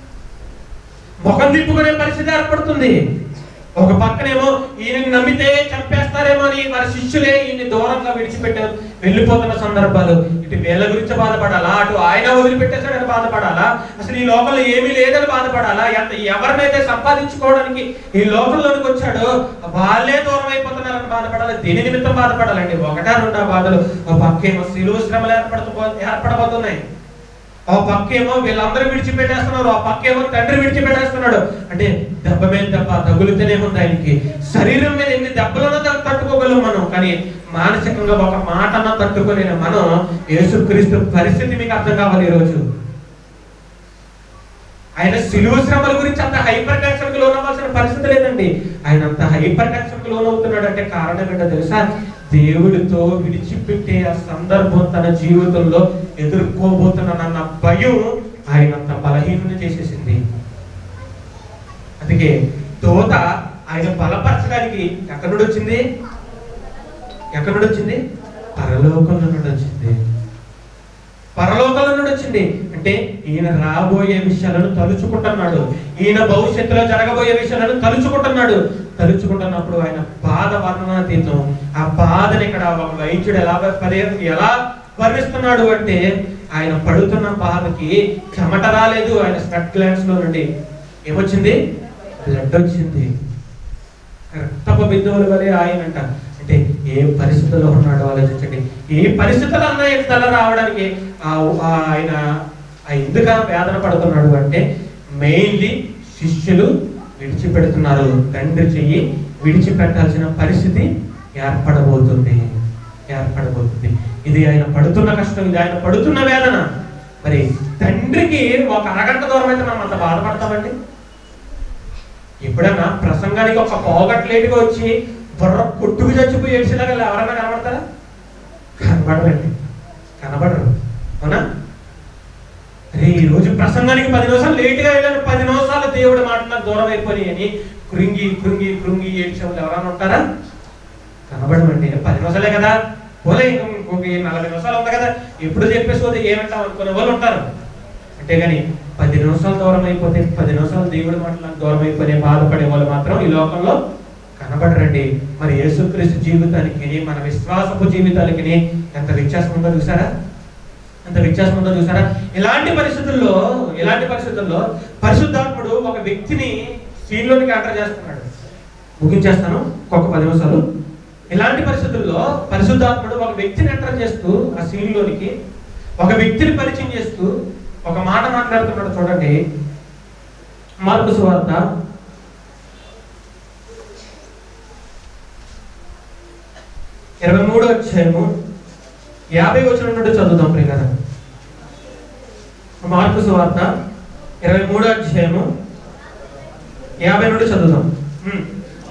ముఖం తిప్పుకునే పరిస్థితి ఏర్పడుతుంది ఒక పక్కనేమో ఈయనని నమ్మితే చంపేస్తారేమో అని వారి శిష్యులే ఈయన్ని దూరంగా విడిచిపెట్టారు వెళ్ళిపోతున్న సందర్భాలు ఇటు వేల గురించి బాధపడాలా అటు ఆయన వదిలిపెట్టేశాడని బాధపడాలా అసలు ఈ లోకంలో ఏమీ లేదని బాధపడాలా ఎంత ఎవరినైతే సంపాదించుకోవడానికి ఈ లోకంలోనికి వచ్చాడో వాళ్ళే దూరం అయిపోతున్నారని బాధపడాలి దేని నిమిత్తం బాధపడాలండి ఒకటా రెండా బాధలు ఒక పక్కేమో సిలువ శ్రమలు ఏర్పడుతూ ఏర్పడబోతున్నాయి ఆ పక్కేమో వీళ్ళందరూ విడిచిపెట్టేస్తున్నారు ఆ పక్కేమో తండ్రి విడిచిపెట్టేస్తున్నాడు అంటే దెబ్బ మీద దెబ్బ తగులుతూనే ఉంది ఆయనకి శరీరం మీద ఎన్ని దెబ్బలన్నా త- తట్టుకోగలం మనం కానీ మానసికంగా ఒక మాటన్నా తట్టుకోలేని మనం యేసుక్రీస్తు పరిస్థితి మీకు అర్థం కావాలి ఈరోజు ఆయన సిలువ శ్రమల గురించి అంత హైపర్ టెన్షన్ కి లోనవ్వాల్సిన పరిస్థితి లేదండి ఆయన అంత హైపర్ టెన్షన్ కి లోనవుతున్నాడు అంటే కారణం ఏంటో తెలుసా దేవుడితో విడిచిపెట్టే ఆ సందర్భం తన జీవితంలో ఎదుర్కోబోతున్నానన్న భయం ఆయన అంత బలహీనం చేసేసింది అందుకే దోత ఆయన బలపరచడానికి ఎక్కడి నుండి వచ్చింది ఎక్కడి నుండి వచ్చింది పరలోకంలో నుండి వచ్చింది పరలోకంలో నుండి వచ్చింది అంటే ఈయన రాబోయే విషయాలను తలుచుకుంటున్నాడు ఈయన భవిష్యత్తులో జరగబోయే విషయాలను తలుచుకుంటున్నాడు తలుచుకుంటున్నప్పుడు ఆయన బాధ వర్ణనాతీతం ఆ బాధని ఇక్కడ ఒక వైద్యుడు ఎలా పరి ఎలా వర్ణిస్తున్నాడు అంటే ఆయన పడుతున్న బాధకి చెమట రాలేదు ఆయన స్వెట్ గ్లాండ్స్ లో నుండి ఏమొచ్చింది బ్లడ్ వచ్చింది రక్తపు బిందువుల వలె ఆయన అంట అంటే ఏ పరిస్థితుల్లో ఉన్నాడో ఆలోచించండి ఏ పరిస్థితులు అన్నా తల రావడానికి ఆ- ఆ ఆయన ఆ ఎందుకు ఆ వేదన పడుతున్నాడు అంటే మెయిన్లీ శిష్యులు విడిచిపెడుతున్నారు తండ్రి చెయ్యి విడిచిపెట్టాల్సిన పరిస్థితి ఏర్పడబోతుంది ఏర్పడబోతుంది ఇది ఆయన పడుతున్న కష్టం ఇది ఆయన పడుతున్న వేదన మరి తండ్రికి ఒక అరగంట దూరం అయితే మనం అంత బాధపడతామండి ఎప్పుడన్నా ప్రసంగానికి ఒక పోగట్ లేటుగా వచ్చి బుర్ర కొట్టుకు చచ్చిపోయి ఏడ్చేలాగా ఎవరన్నా కనబడతారా కనబడరండి కనబడరు అవునా అరే ఈ రోజు ప్రసంగానికి పది నిమిషాలు లేటుగా వెళ్ళాను పది నిమిషాలు దేవుడి మాట నాకు దూరం అయిపోయి అని కృంగి కృంగి కృంగి ఏడ్చే వాళ్ళు ఎవరైనా ఉంటారా కనబడమండి పది నిమిషాలే కదా పోలే ఇంక ఇంకొక నలభై నిమిషాలు ఉంది కదా ఎప్పుడు చెప్పేసి ఏమంటాం అనుకునే వాళ్ళు ఉంటారు అంటే గాని పది నిమిషాలు దూరం అయిపోతే పది నిమిషాలు దేవుడి మాట నాకు దూరం అయిపోయి బాధపడే వాళ్ళు మాత్రం ఈ లోకంలో కనబడరండి మరి యేసుక్రీస్తు జీవితానికి మన విశ్వాసపు జీవితాలకి ఎంత వ్యత్యాసం ఉందో చూసారా ఎంత వ్యత్యాసం ఉందో చూసారా ఇలాంటి పరిస్థితుల్లో ఇలాంటి పరిస్థితుల్లో పరిశుద్ధాత్ముడు ఒక వ్యక్తిని సీన్లోనికి ఎంటర్ చేస్తున్నాడు ముగించేస్తాను ఒక పది నిమిషాలు ఇలాంటి పరిస్థితుల్లో పరిశుద్ధాత్ముడు ఒక వ్యక్తిని ఎంటర్ చేస్తూ ఆ సీన్లోనికి ఒక వ్యక్తిని పరిచయం చేస్తూ ఒక మాట మాట్లాడుతున్నాడు చూడండి మార్పు సువార్త ఇరవై మూడో అధ్యాయము యాభై వచనం నుండి చదువుదాం ప్రియ కదా మార్పు సువార్త ఇరవై మూడో అధ్యాయము యాభై నుండి చదువుదాం ఉమ్.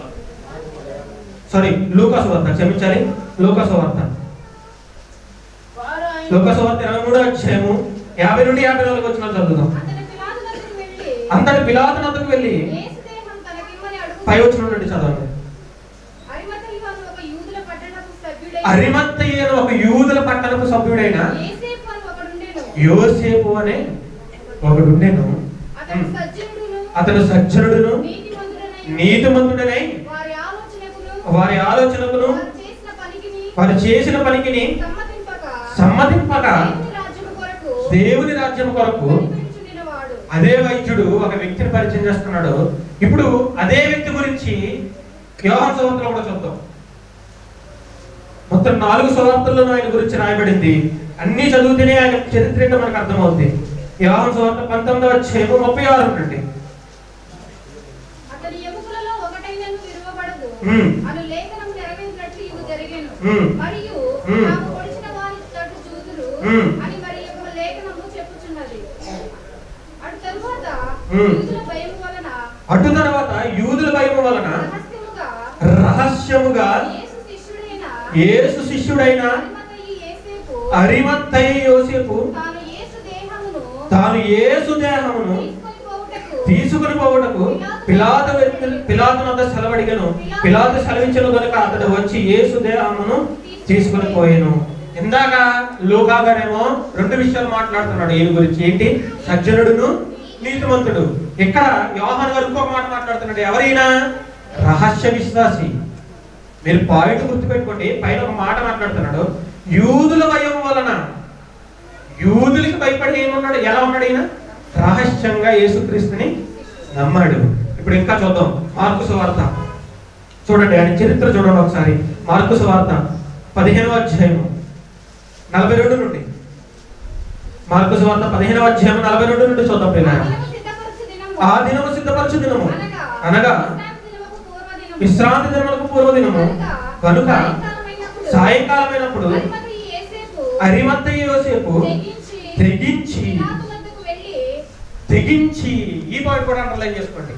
సారీ లూకాసు వార్త క్షమించాలి లూకాసు వార్త వారు ఆయన- లూకాసు వార్త ఇరవై మూడో అధ్యాయము యాభై నుండి యాభై నాలుగు వచ్చిన చదువుదాం అతని పిలాతు దగ్గరికి వెళ్ళి, అంతటి పిలాతునందుకు వెళ్ళి యేసు దేహం తనకిమ్మని అడుగు- పై వచ్చిన నుండి చదవండి అరిమతయి వారు ఒక యూదుల పట్టణపు సభ్యుడై, అరిమత్తయ్య అనే ఒక యూదుల పట్టణపు సభ్యుడైన యేసేపు అని ఒకడుండెను. యోసేపు అనే ఒకడుండెను అతడు సజ్జనుడును, అతను సజ్జనుడును నీతిమంతుడనై, నీతిమంతుడనై వారి ఆలోచనకును, వారి ఆలోచనకును వారు చేసిన పనికిని వారు చేసిన పనికిని సమ్మతింపక, సమ్మతింపక దేవుని రాజ్యము కొరకు దేవుని రాజ్యం కొరకు కనిపెట్టుచుండినవాడు. అదే వైద్యుడు ఒక వ్యక్తిని పరిచయం చేస్తున్నాడు ఇప్పుడు అదే వ్యక్తి గురించి యోహాన్ సువార్తలో కూడా చూద్దాం మొత్తం నాలుగు సువార్తల్లోనూ ఆయన గురించి రాయబడింది అన్ని చదివితేనే ఆయన చరిత్ర ఏంటో మనకు అర్థమవుతుంది యోహాన్ సువార్త పంతొమ్మిదవ అధ్యాయము ముప్పై ఆరు నుండి అతని ఎముకలలో ఒకటైనను విరువబడదు. మ్మ్. అను లేఖనం నెరవేరినట్లు ఇవి జరిగెను. మ్మ్. మరియు మ్మ్. తాము పొడిచిన వారి తట్టు చూదురు మ్మ్. అని మరి యొక్క లేఖనము చెప్పుచున్నది. అటు తరువాత మ్మ్. యూదుల భయం వలన అటు తర్వాత యూదుల భయం వలన రహస్యముగా రహస్యముగా యేసు శిష్యుడైన యేసు శిష్యుడైన అరిమతయి యేసేపు అరిమత్తయి యోసేపు తాను యేసు దేహమును తాను యేసు దేహమును తీసుకొని పోవుటకు తీసుకుని పోవటకు పిలాతు పిలాతు వద్ద సెలవడిగను పిలాతు సెలవించిన కనుక అతడు వచ్చి యేసు దేహమును తీసుకుని పోయాను ఇందాక లూకా గారేమో రెండు విషయాలు మాట్లాడుతున్నాడు ఈయన గురించి ఏంటి సజ్జనుడును నీతిమంతుడు ఇక్కడ యోహాన్ గారు ఇంకొక మాట మాట్లాడుతున్నాడు ఎవరైనా రహస్య విశ్వాసి మీరు పాయింట్ గుర్తుపెట్టుకోండి పైన ఒక మాట మాట్లాడుతున్నాడు యూదుల భయం వలన యూదులకి భయపడి ఏమన్నాడు ఎలా ఉన్నాడు ఈయన రహస్యంగా యేసుక్రీస్తుని నమ్మాడు ఇప్పుడు ఇంకా చూద్దాం మార్కుసు వార్త చూడండి ఆయన చరిత్ర చూడండి ఒకసారి మార్కుసు వార్త పదిహేనవ అధ్యాయము నలభై రెండు నుండి మార్కుసు వార్త పదిహేనవ అధ్యాయం నలభై రెండు నుండి చూద్దాం ఆ పిల్లలు దినము సిద్ధపరచు దినము. ఆ దినము సిద్ధపరచు దినము అనగా అనగా విశ్రాంతి దినముకు పూర్వదినము. విశ్రాంతి దినములకు పూర్వదినము కనుక సాయంకాలమైనప్పుడు సాయంకాలమైనప్పుడు అరిమతయి యేసేపు అరిమత్తయ్య యోసేపు తెగించి తెగించి పిలాతు వద్దకు వెళ్ళి తెగించి ఈ పాయింట్ కూడా అండర్లైన్ చేసుకోండి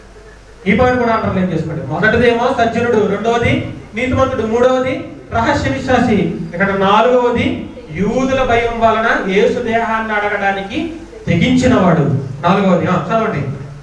ఈ పాయింట్ కూడా అండర్లైన్ చేసుకోండి మొదటిదేమో సజ్జనుడు రెండవది నీతిమంతుడు మూడవది రహస్య విశ్వాసి ఇక్కడ నాలుగవది యూదుల భయం వలన యేసు దేహాన్ని అడగడానికి తెగించినవాడు నాలుగవది ఆ, చదవండి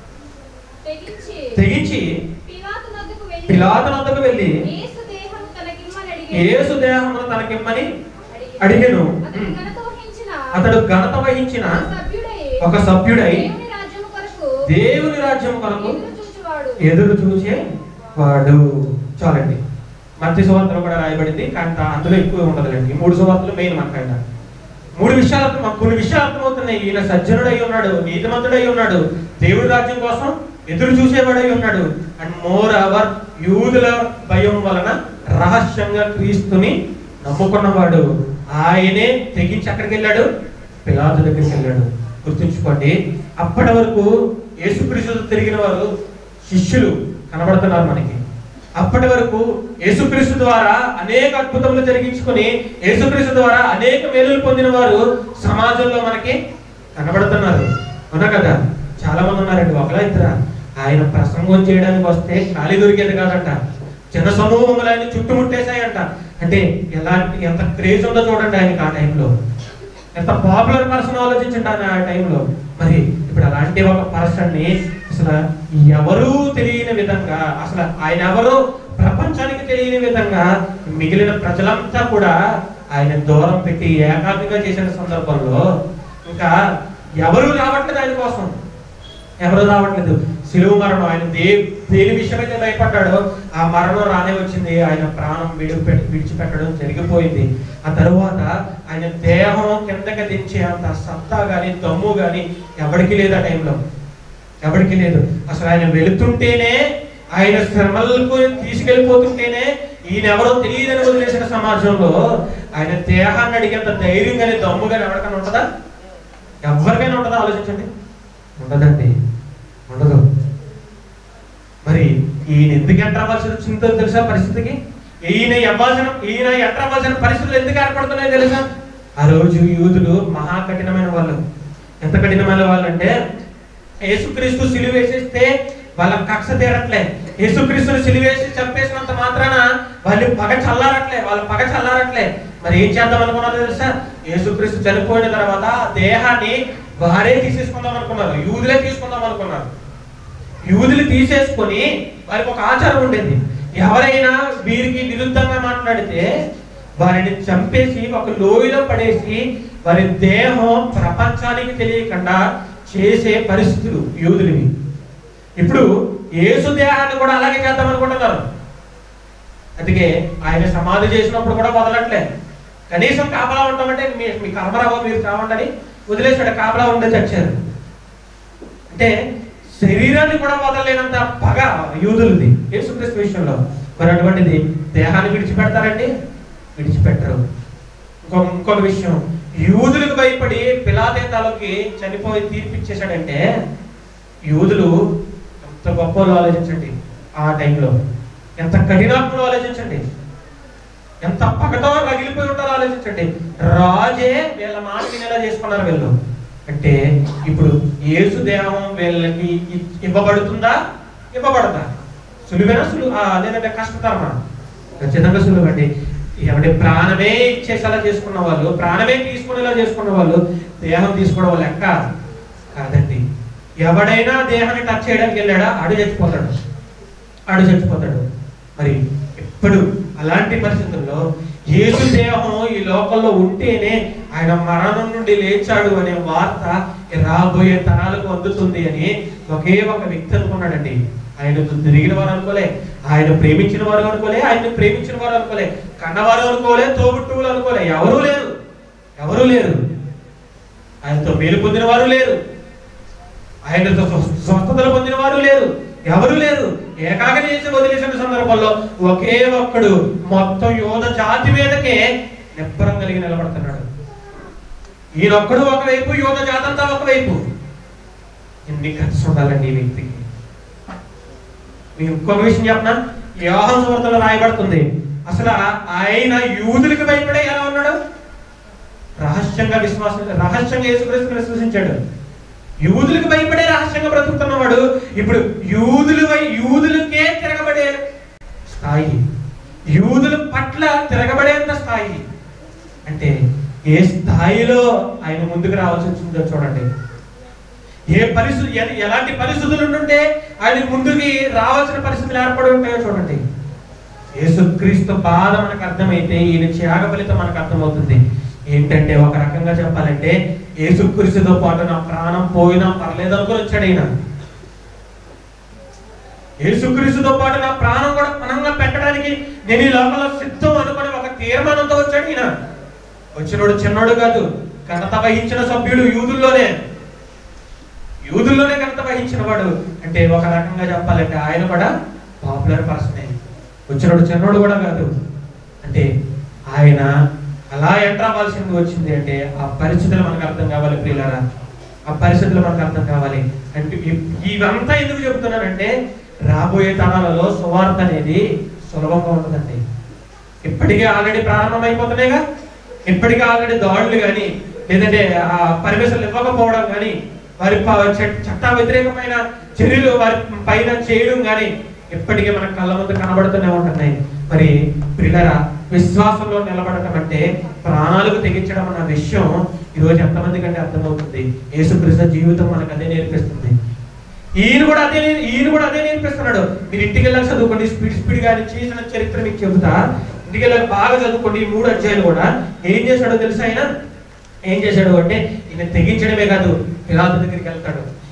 తెగించి తెగించి పిలాతు వద్దకు వెళ్ళి పిలాతు వద్దకు వెళ్ళి యేసు దేహము తనకిమ్మని అడిగాడు. యేసు దేహమును తనకిమ్మని అడిగాడు. అడిగెను అతడు ఉమ్. ఘనత వహించిన అతడు ఘనత వహించిన ఒక సభ్యుడై ఒక సభ్యుడై దేవుని రాజ్యము కొరకు దేవుని రాజ్యం కొరకు ఎదురు చూచువాడు. ఎదురు చూసే వాడు చాలండి మత్స్య సువార్తలో కూడా రాయబడింది కానీ దా- అందులో ఎక్కువ ఉండదులేండి ఈ మూడు సువార్తలు మెయిన్ మనకైనా మూడు విషయాలు అర్థం- మాకు కొన్ని విషయాలు అర్థమవుతున్నాయి ఈయన సజ్జనుడై ఉన్నాడు నీతిమంతుడై ఉన్నాడు దేవుడి రాజ్యం కోసం ఎదురు చూసేవాడై ఉన్నాడు అండ్ మోర్ అవర్ యూదుల భయం వలన రహస్యంగా క్రీస్తుని నమ్ముకున్నవాడు ఆయనే తెగించి ఎక్కడికి వెళ్ళాడు పిలాతు దగ్గరికి వెళ్ళాడు గుర్తుంచుకోండి అప్పటి వరకు యేసుక్రీస్తు తిరిగిన వారు శిష్యులు కనబడుతున్నారు మనకి అప్పటి వరకు యేసుక్రీస్తు ద్వారా అనేక అద్భుతములు జరిగించుకొని యేసుక్రీస్తు ద్వారా అనేక మేలులు పొందిన వారు సమాజంలో మనకి కనబడుతున్నారు అవునా కదా చాలా మంది ఉన్నారండి ఒకలా ఇద్దరా ఆయన ప్రసంగం చేయడానికి వస్తే ఖాళీ దొరికేది కాదంట జన సమూహములు ఆయన చుట్టుముట్టేశాయంట అంటే ఎలాంటి ఎంత క్రేజ్ ఉందో చూడండి ఆయనకి ఆ టైంలో ఎంత పాపులర్ పర్సన్ ఆలోచించండి ఆయన ఆ టైంలో మరి ఇప్పుడు అలాంటి ఒక పర్సన్ ని అసలు ఎవరూ తెలియని విధంగా అసలు ఆయన ఎవరు ప్రపంచానికి తెలియని విధంగా మిగిలిన ప్రజలంతా కూడా ఆయన దూరం పెట్టి ఏకాగ్రంగా చేసిన సందర్భంలో ఇంకా ఎవరు రావట్లేదు ఆయన కోసం ఎవరు రావట్లేదు సిలువ మరణం ఆయన దే దేని విషయమైతే భయపడ్డాడో ఆ మరణం రానే వచ్చింది ఆయన ప్రాణం విడిపెట్టి విడిచిపెట్టడం జరిగిపోయింది ఆ తరువాత ఆయన దేహం కిందకి దించే అంత సత్తా గాని దమ్ము గాని ఎవరికి లేదు ఆ టైంలో ఎవరికి లేదు అసలు ఆయన వెళుతుంటేనే ఆయన శ్రమలకు తీసుకెళ్ళిపోతుంటేనే ఈయన ఎవరో తెలియదని వదిలేసిన సమాజంలో ఆయన దేహాన్ని అడిగేంత ధైర్యం కానీ దమ్ము కానీ ఎవరికైనా ఉంటుందా ఎవరికైనా ఉంటుందా ఆలోచించండి ఉండదండి ఉండదు మరి ఈయన ఎందుకు ఎంటర్ అవ్వాల్సి వచ్చిందో తెలుసా పరిస్థితికి ఈయన అవ్వాల్సిన ఈయన ఎంటర్ అవ్వాల్సిన పరిస్థితులు ఎందుకు ఏర్పడుతున్నాయో తెలుసా ఆ రోజు యూదులు మహా కఠినమైన వాళ్ళు ఎంత కఠినమైన వాళ్ళు అంటే యేసుక్రీస్తు సిలువ వేసేస్తే వాళ్ళ కక్ష తీరట్లే యేసుక్రీస్తుని సిలువేసి చంపేసినంత మాత్రాన వాళ్ళు పగ చల్లారట్లే వాళ్ళ పగ చల్లారట్లే మరి ఏం చేద్దాం అనుకున్నారు తెలుసా యేసుక్రీస్తు చనిపోయిన తర్వాత ఆ దేహాన్ని వారే తీసేసుకుందాం అనుకున్నారు యూదులే తీసుకుందాం అనుకున్నారు యూదులు తీసేసుకొని వారికి ఒక ఆచారం ఉండేది ఎవరైనా వీరికి విరుద్ధంగా మాట్లాడితే వారిని చంపేసి ఒక లోయలో పడేసి వారి దేహం ప్రపంచానికి తెలియకుండా చేసే పరిస్థితులు యూదులవి ఇప్పుడు యేసు దేహాన్ని కూడా అలాగే చేద్దాం అనుకుంటున్నారు అందుకే ఆయన సమాధి చేసినప్పుడు కూడా వదలట్లే కనీసం కాపలా ఉంటామంటే మీ మీ కర్మరావు మీరు కావండి వదిలేసాడు కాపలా ఉండే చచ్చారు అంటే శరీరాన్ని కూడా వదలలేనంత పగ యూదులది యేసుక్రీస్తు విషయంలో మరి అటువంటిది దేహాన్ని విడిచిపెడతారండి విడిచిపెట్టరు ఇంకొక ఇంకొక విషయం యూదులకు భయపడి పిలాదేతాలకి చనిపోయి తీర్పిచ్చేశాడంటే యూదులు ఎంత గొప్ప ఆలోచించండి ఆ టైంలో ఎంత కఠినాత్మలో ఆలోచించండి ఎంత పగతో రగిలిపోయి ఉంటారో ఆలోచించండి రాజే వీళ్ళ మాట వినేలా చేసుకున్నారు వీళ్ళు అంటే ఇప్పుడు యేసు దేహం వీళ్ళకి ఇ- ఇవ్వబడుతుందా ఇవ్వబడదా సులువేనా సులువు ఆ, లేదంటే కష్టతరమా ఖచ్చితంగా సులువు అండి ఎవరి ప్రాణమే ఇచ్చేసేలా చేసుకున్న వాళ్ళు ప్రాణమే తీసుకునేలా చేసుకున్న వాళ్ళు దేహం తీసుకోవడం లెక్క కాదండి ఎవడైనా దేహాన్ని టచ్ చేయడానికి వెళ్ళాడా ఆడు చచ్చిపోతాడు ఆడు చచ్చిపోతాడు మరి ఎప్పుడు అలాంటి పరిస్థితుల్లో యేసు దేహం ఈ లోకంలో ఉంటేనే ఆయన మరణం నుండి లేచాడు అనే వార్త ఈ రాబోయే తరాలకు అందుతుంది అని ఒకే ఒక వ్యక్తి అనుకున్నాడండి ఆయన తిరిగిన వారు అనుకోలే ఆయన ప్రేమించిన వారు అనుకోలే ఆయన ప్రేమించిన వారు అనుకోలే కన్నవారు అనుకోలే తోబుట్టువులు అనుకోలే ఎవరూ లేరు ఎవరూ లేరు ఆయనతో మేలు పొందిన వారు లేరు ఆయనతో స్వ- స్వస్థతలు పొందిన వారు లేరు ఎవరు లేరు ఏకాక చేసి వదిలేసిన సందర్భంలో ఒకే ఒక్కడు మొత్తం యోధ జాతి మీదకే నిబ్బరం కలిగి నిలబడుతున్నాడు ఈయనొక్కడు ఒకవైపు యోధ జాతి అంతా ఒకవైపు ఎన్ని ఖర్చు ఉండాలండి ఈ వ్యక్తికి మీకు ఇంకొక విషయం చెప్పనా యోహన్ సువార్తలో రాయబడుతుంది అసలు ఆయన యూదులకు భయపడే ఎలా ఉన్నాడు రహస్యంగా విశ్వాసం రహస్యంగా యేసుక్రీస్తుని విశ్వసించాడు యూదులకు భయపడే రహస్యంగా బ్రతుకుతున్నవాడు ఇప్పుడు యూదులు యూదులకే తిరగబడే స్థాయి యూదుల పట్ల తిరగబడేంత స్థాయి అంటే ఏ స్థాయిలో ఆయన ముందుకు రావాల్సి వచ్చిందో చూడండి ఏ పరిస్థితి ఎ- ఎలాంటి పరిస్థితులు ఉంటే ఆయన ముందుకి రావాల్సిన పరిస్థితులు ఏర్పడి ఉంటాయో చూడండి యేసుక్రీస్తు బాధ మనకు అర్థమైతే ఈయన త్యాగ ఫలితం మనకు అర్థమవుతుంది ఏంటంటే ఒక రకంగా చెప్పాలంటే యేసుక్రీస్తుతో పాటు నా ప్రాణం పోయినా పర్లేదు అనుకుని వచ్చాడు ఈయన యేసుక్రీస్తుతో పాటు నా ప్రాణం కూడా పణంగా పెట్టడానికి నేను ఈ లోకంలో సిద్ధం అనుకుని ఒక తీర్మానంతో వచ్చాడు ఈయన వచ్చినోడు చిన్నోడు కాదు ఘనత వహించిన సభ్యుడు యూదుల్లోనే యూదుల్లోనే ఘనత వహించిన వాడు అంటే ఒక రకంగా చెప్పాలంటే ఆయన కూడా పాపులర్ పర్సనే వచ్చినోడు చిన్నోడు కూడా కాదు అంటే ఆయన అలా ఎంటర్ అవ్వాల్సింది వచ్చింది అంటే ఆ పరిస్థితులు మనకు అర్థం కావాలి ప్రియులారా ఆ పరిస్థితులు మనకు అర్థం కావాలి అంటే ఇ- ఇవంతా ఎందుకు చెబుతున్నానంటే రాబోయే తరాలలో సువార్త అనేది సులభంగా ఉంటుందండి ఇప్పటికే ఆల్రెడీ ప్రారంభమైపోతున్నాయిగా ఇప్పటికే ఆల్రెడీ దాడులు కానీ లేదంటే ఆ పర్మిషన్లు ఇవ్వకపోవడం కానీ వారి ప- చ- చట్ట వ్యతిరేకమైన చర్యలు వారి పైన చేయడం కానీ ఇప్పటికే మన కళ్ళ ముందు కనబడుతూనే ఉంటున్నాయి మరి పిల్లరా విశ్వాసంలో నిలబడటం అంటే ప్రాణాలకు తెగించడం అన్న విషయం ఈరోజు ఎంతమంది కంటే అర్థమవుతుంది యేసుక్రీస్తు జీవితం మనకు అదే నేర్పిస్తుంది ఈయన కూడా అదే ఈయన కూడా అదే నేర్పిస్తున్నాడు మీరు ఇంటికి వెళ్ళాక చదువుకోండి స్పీడ్ స్పీడ్ గా ఆయన చేసిన చరిత్ర మీకు చెబుతా ఇంటికి వెళ్ళాక బాగా చదువుకోండి ఈ మూడు అధ్యాయులు కూడా ఏం చేశాడో తెలుసా ఆయన ఏం చేశాడు అంటే ఈయన తెగించడమే కాదు పిలాతు దగ్గరికి వెళ్తాడు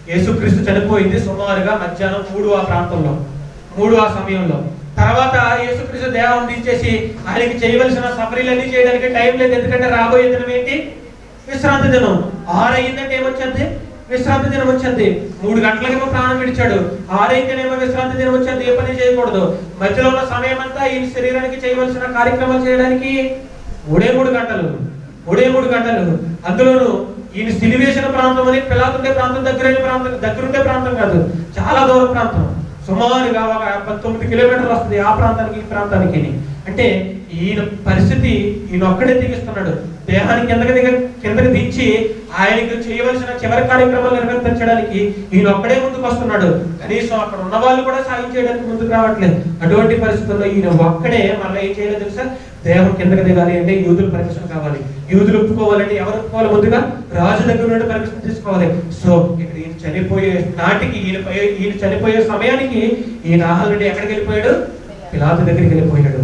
యేసుక్రీస్తు చనిపోయింది సుమారుగా మధ్యాహ్నం మూడు ఆ ప్రాంతంలో మూడు ఆ సమయంలో తర్వాత యేసుక్రీస్తు దేహం దించేసి ఆయనకి చేయవలసిన సఫరీలన్నీ చేయడానికి టైం లేదు ఎందుకంటే రాబోయే దినం ఏంటి విశ్రాంతి దినం ఆరు అయిందంటే ఏమొచ్చింది విశ్రాంతి దినం వచ్చింది మూడు గంటలకేమో ప్రాణం విడిచాడు ఆరైతేనేమో విశ్రాంతి దినం వచ్చింది ఏ పని చేయకూడదు మధ్యలో ఉన్న సమయం అంతా ఈ శరీరానికి చేయవలసిన కార్యక్రమాలు చేయడానికి మూడే మూడు గంటలు మూడే మూడు గంటలు అందులోను ఈయన సిలివేసిన ప్రాంతం అని పిలాతుండే ప్రాంతం దగ్గరైన ప్రాంతం దగ్గరుండే ప్రాంతం కాదు చాలా దూర ప్రాంతం సుమారుగా ఒక పంతొమ్మిది కిలోమీటర్లు వస్తుంది ఆ ప్రాంతానికి ఈ ప్రాంతానికి అంటే ఈయన పరిస్థితి ఈయన ఒక్కడే దిగిస్తున్నాడు దేహాన్ని కిందకి దిగ కిందకి దించి ఆయనకు చేయవలసిన చివరి కార్యక్రమాలు నిర్వర్తించడానికి ఈయన ఒక్కడే ముందుకు వస్తున్నాడు కనీసం అక్కడ ఉన్న వాళ్ళు కూడా సాయం చేయడానికి ముందుకు రావట్లేదు అటువంటి పరిస్థితుల్లో ఈయన ఒక్కడే మళ్ళీ ఏం చేయలేదు తెలుసా దేహం కిందకి దిగాలి అంటే యూదులు పర్మిషన్ కావాలి యూదులు ఒప్పుకోవాలంటే ఎవరు ఒప్పుకోవాలి ముందుగా రాజు దగ్గర నుండి పర్మిషన్ తీసుకోవాలి సో ఇక్కడ ఈయన చనిపోయే నాటికి ఈయన పోయే- ఈయన చనిపోయే సమయానికి ఈయన ఆల్రెడీ ఎక్కడికి వెళ్ళిపోయాడు పిలాతు దగ్గరికి వెళ్ళిపోయాడు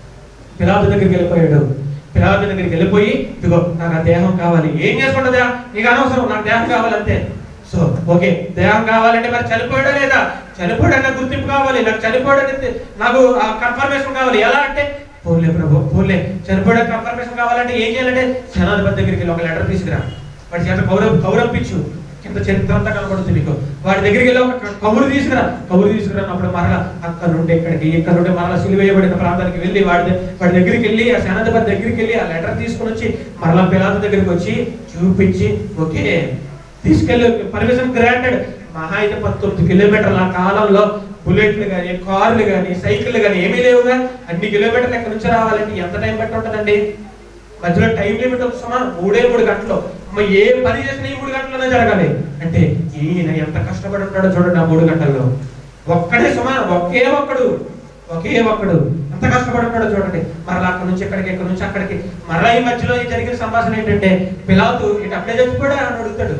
పిలాతు దగ్గరికి వెళ్ళిపోయాడు పిలాతు దగ్గరికి వెళ్ళిపోయి ఇదిగో నాకు ఆ దేహం కావాలి ఏం చేసుకుంటుందా నీకు అనవసరం నాకు దేహం కావాలంతే సో ఓకే దేహం కావాలంటే మరి చనిపోయాడా లేదా చనిపోయాడన్న గుర్తింపు కావాలి నాకు చనిపోయాడని నాకు ఆ కన్ఫర్మేషన్ కావాలి ఎలా అంటే పోలే ప్రభు పోలే చనిపోయాడ కన్ఫర్మేషన్ కావాలంటే ఏం చేయాలంటే సేనాధిపతి దగ్గరికి వెళ్ళి ఒక లెటర్ తీసుకురా వాడి చేత గౌరవ గౌరవించు కింద చరిత్ర అంతా కనబడుతుంది మీకు వాడి దగ్గరికి వెళ్ళి ఒక కబురు తీసుకురా కబురు తీసుకురానప్పుడు మరలా అక్కడ నుండి ఇక్కడికి ఇక్కడ నుండి మరలా సిలివేయబడిన ప్రాంతానికి వెళ్ళి వాడి ద- వాడి దగ్గరికి వెళ్ళి ఆ సేనాధిపతి దగ్గరికి వెళ్ళి ఆ లెటర్ తీసుకుని వచ్చి మరలా పిలాత దగ్గరికి వచ్చి చూపించి ఓకే తీసుకెళ్ళి పర్మిషన్ గ్రాంటెడ్ మహా అయితే పంతొమ్మిది కిలోమీటర్ల ఆ కాలంలో బుల్లెట్లు కానీ కార్లు కానీ సైకిళ్ళు కానీ ఏమీ లేవుగా అన్ని కిలోమీటర్లు ఎక్కడి నుంచి రావాలంటే ఎంత టైం పట్టి ఉంటుందండి మధ్యలో టైం లిమిట్ వస్తున్నా మూడే మూడు గంటలు మరి ఏ పని చేసినా ఈ మూడు గంటల్లోనే జరగాలి అంటే ఈయన ఎంత కష్టపడి ఉంటాడో చూడండి ఆ మూడు గంటల్లో ఒక్కడే సుమా ఒకే ఒక్కడు ఒకే ఒక్కడు ఎంత కష్టపడి ఉంటాడో చూడండి మరలా అక్కడ నుంచి ఇక్కడికి ఇక్కడ నుంచి అక్కడికి మరలా ఈ మధ్యలో ఈ జరిగిన సంభాషణ ఏంటంటే పిలాతు ఇటు అప్పుడే చచ్చిపోయాడా అని అడుగుతాడు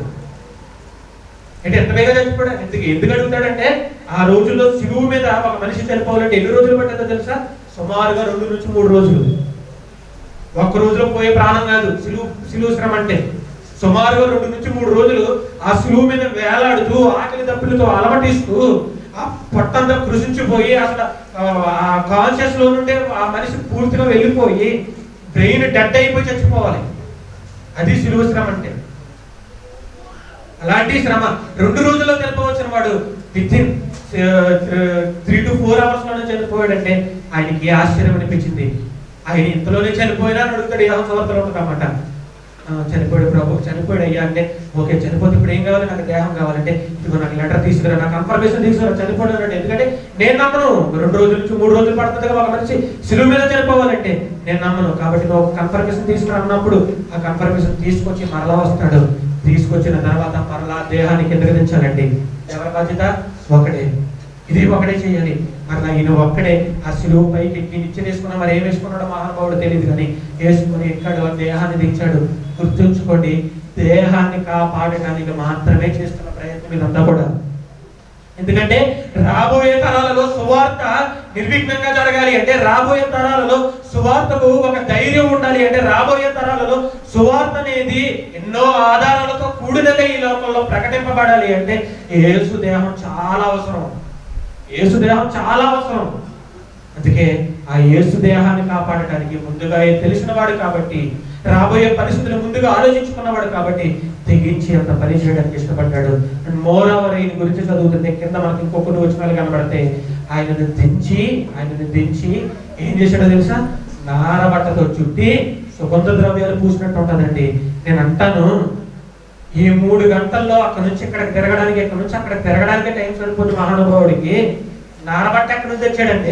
అంటే ఎంత వేగా చచ్చిపోయాడు ఎందుకు ఎందుకు అడుగుతాడంటే ఆ రోజుల్లో శిలువు మీద ఒక మనిషి చనిపోవాలంటే ఎన్ని రోజులు పట్టిందో తెలుసా సుమారుగా రెండు నుంచి మూడు రోజులు ఒక్క రోజులో పోయే ప్రాణం కాదు సిలువు సిలువు శ్రమ అంటే సుమారుగా రెండు నుంచి మూడు రోజులు ఆ సిలువు మీద వేలాడుతూ ఆకలి దప్పులతో అలమటిస్తూ ఆ పొట్టంతా కృషించిపోయి అసలు ఆ కాన్షియస్ లో నుండే ఆ మనిషి పూర్తిగా వెళ్ళిపోయి బ్రెయిన్ డెడ్ అయిపోయి చచ్చిపోవాలి అది సిలువు శ్రమ అంటే అలాంటి శ్రమ రెండు రోజుల్లో చనిపోవచ్చిన వాడు within three to four hours లోనే చనిపోయాడంటే ఆయనకి ఆశ్చర్యం అనిపించింది ఆయన ఇంతలోనే చనిపోయినా అని అడుగుతాడు ఏ సంవత్సరం ఉంటుందన్నమాట ఆ, చనిపోయాడు ప్రభు చనిపోయాడు అయ్యా అంటే ఓకే చనిపోతే ఇప్పుడు ఏం కావాలి నాకు దేహం కావాలంటే ఇదిగో నాకు లెటర్ తీసుకురా నాకు కన్ఫర్మేషన్ తీసుకురా చనిపోయాడు అంటే ఎందుకంటే నేను నమ్మను రెండు రోజుల నుంచి మూడు రోజులు పడుతుంది కదా ఒక మనిషి సిలువు మీద చనిపోవాలంటే నేను నమ్మను కాబట్టి నువ్వు ఒక కన్ఫర్మేషన్ తీసుకురా అన్నప్పుడు ఆ కన్ఫర్మేషన్ తీసుకొచ్చి మరలా వస్తాడు తీసుకొచ్చిన తర్వాత మరలా దేహాన్ని కిందకి దించాలండి ఎవరి బాధ్యత ఒకడే ఇది ఒకడే చేయాలి మరలా ఈయన ఒక్కడే ఆ సిలువు పైకి ఎక్కి నిచ్చెన వేసుకున్నా మరి ఏం వేసుకున్నాడో మహానుభావుడు తెలియదు కానీ వేసుకుని ఎక్కాడు ఆ దేహాన్ని దించాడు గుర్తుంచుకోండి దేహాన్ని కాపాడడానికి మాత్రమే చేస్తున్న ప్రయత్నం ఇదంతా కూడా ఎందుకంటే రాబోయే తరాలలో సువార్త నిర్విఘ్నంగా జరగాలి అంటే రాబోయే తరాలలో సువార్తకు ఒక ధైర్యం ఉండాలి అంటే రాబోయే తరాలలో సువార్త అనేది ఎన్నో ఆధారాలతో కూడినదే ఈ లోకంలో ప్రకటింపబడాలి అంటే యేసు దేహం చాలా అవసరం యేసు దేహం చాలా అవసరం అందుకే ఆ యేసు దేహాన్ని కాపాడటానికి ముందుగా తెలిసిన వాడు కాబట్టి రాబోయే పరిస్థితులు ముందుగా ఆలోచించుకున్నవాడు కాబట్టి తెగించి అంత పని చేయడానికి ఇష్టపడ్డాడు అండ్ మోర్ ఓవర్ ఈయన గురించి చదువుతుంటే కింద మనకి ఇంకొకటి వచనాలు కనబడితే ఆయనను దించి ఆయనను దించి ఏం చేశాడో తెలుసా నారబట్టతో చుట్టి సుగంధ ద్రవ్యాలు పూసినట్టు ఉంటుందండి నేను అంటాను ఈ మూడు గంటల్లో అక్కడ నుంచి ఇక్కడికి తిరగడానికి ఇక్కడ నుంచి అక్కడ తిరగడానికి టైం సరిపోతుంది మహానుభావుడికి నారబట్ట ఎక్కడి నుంచి తెచ్చాడండి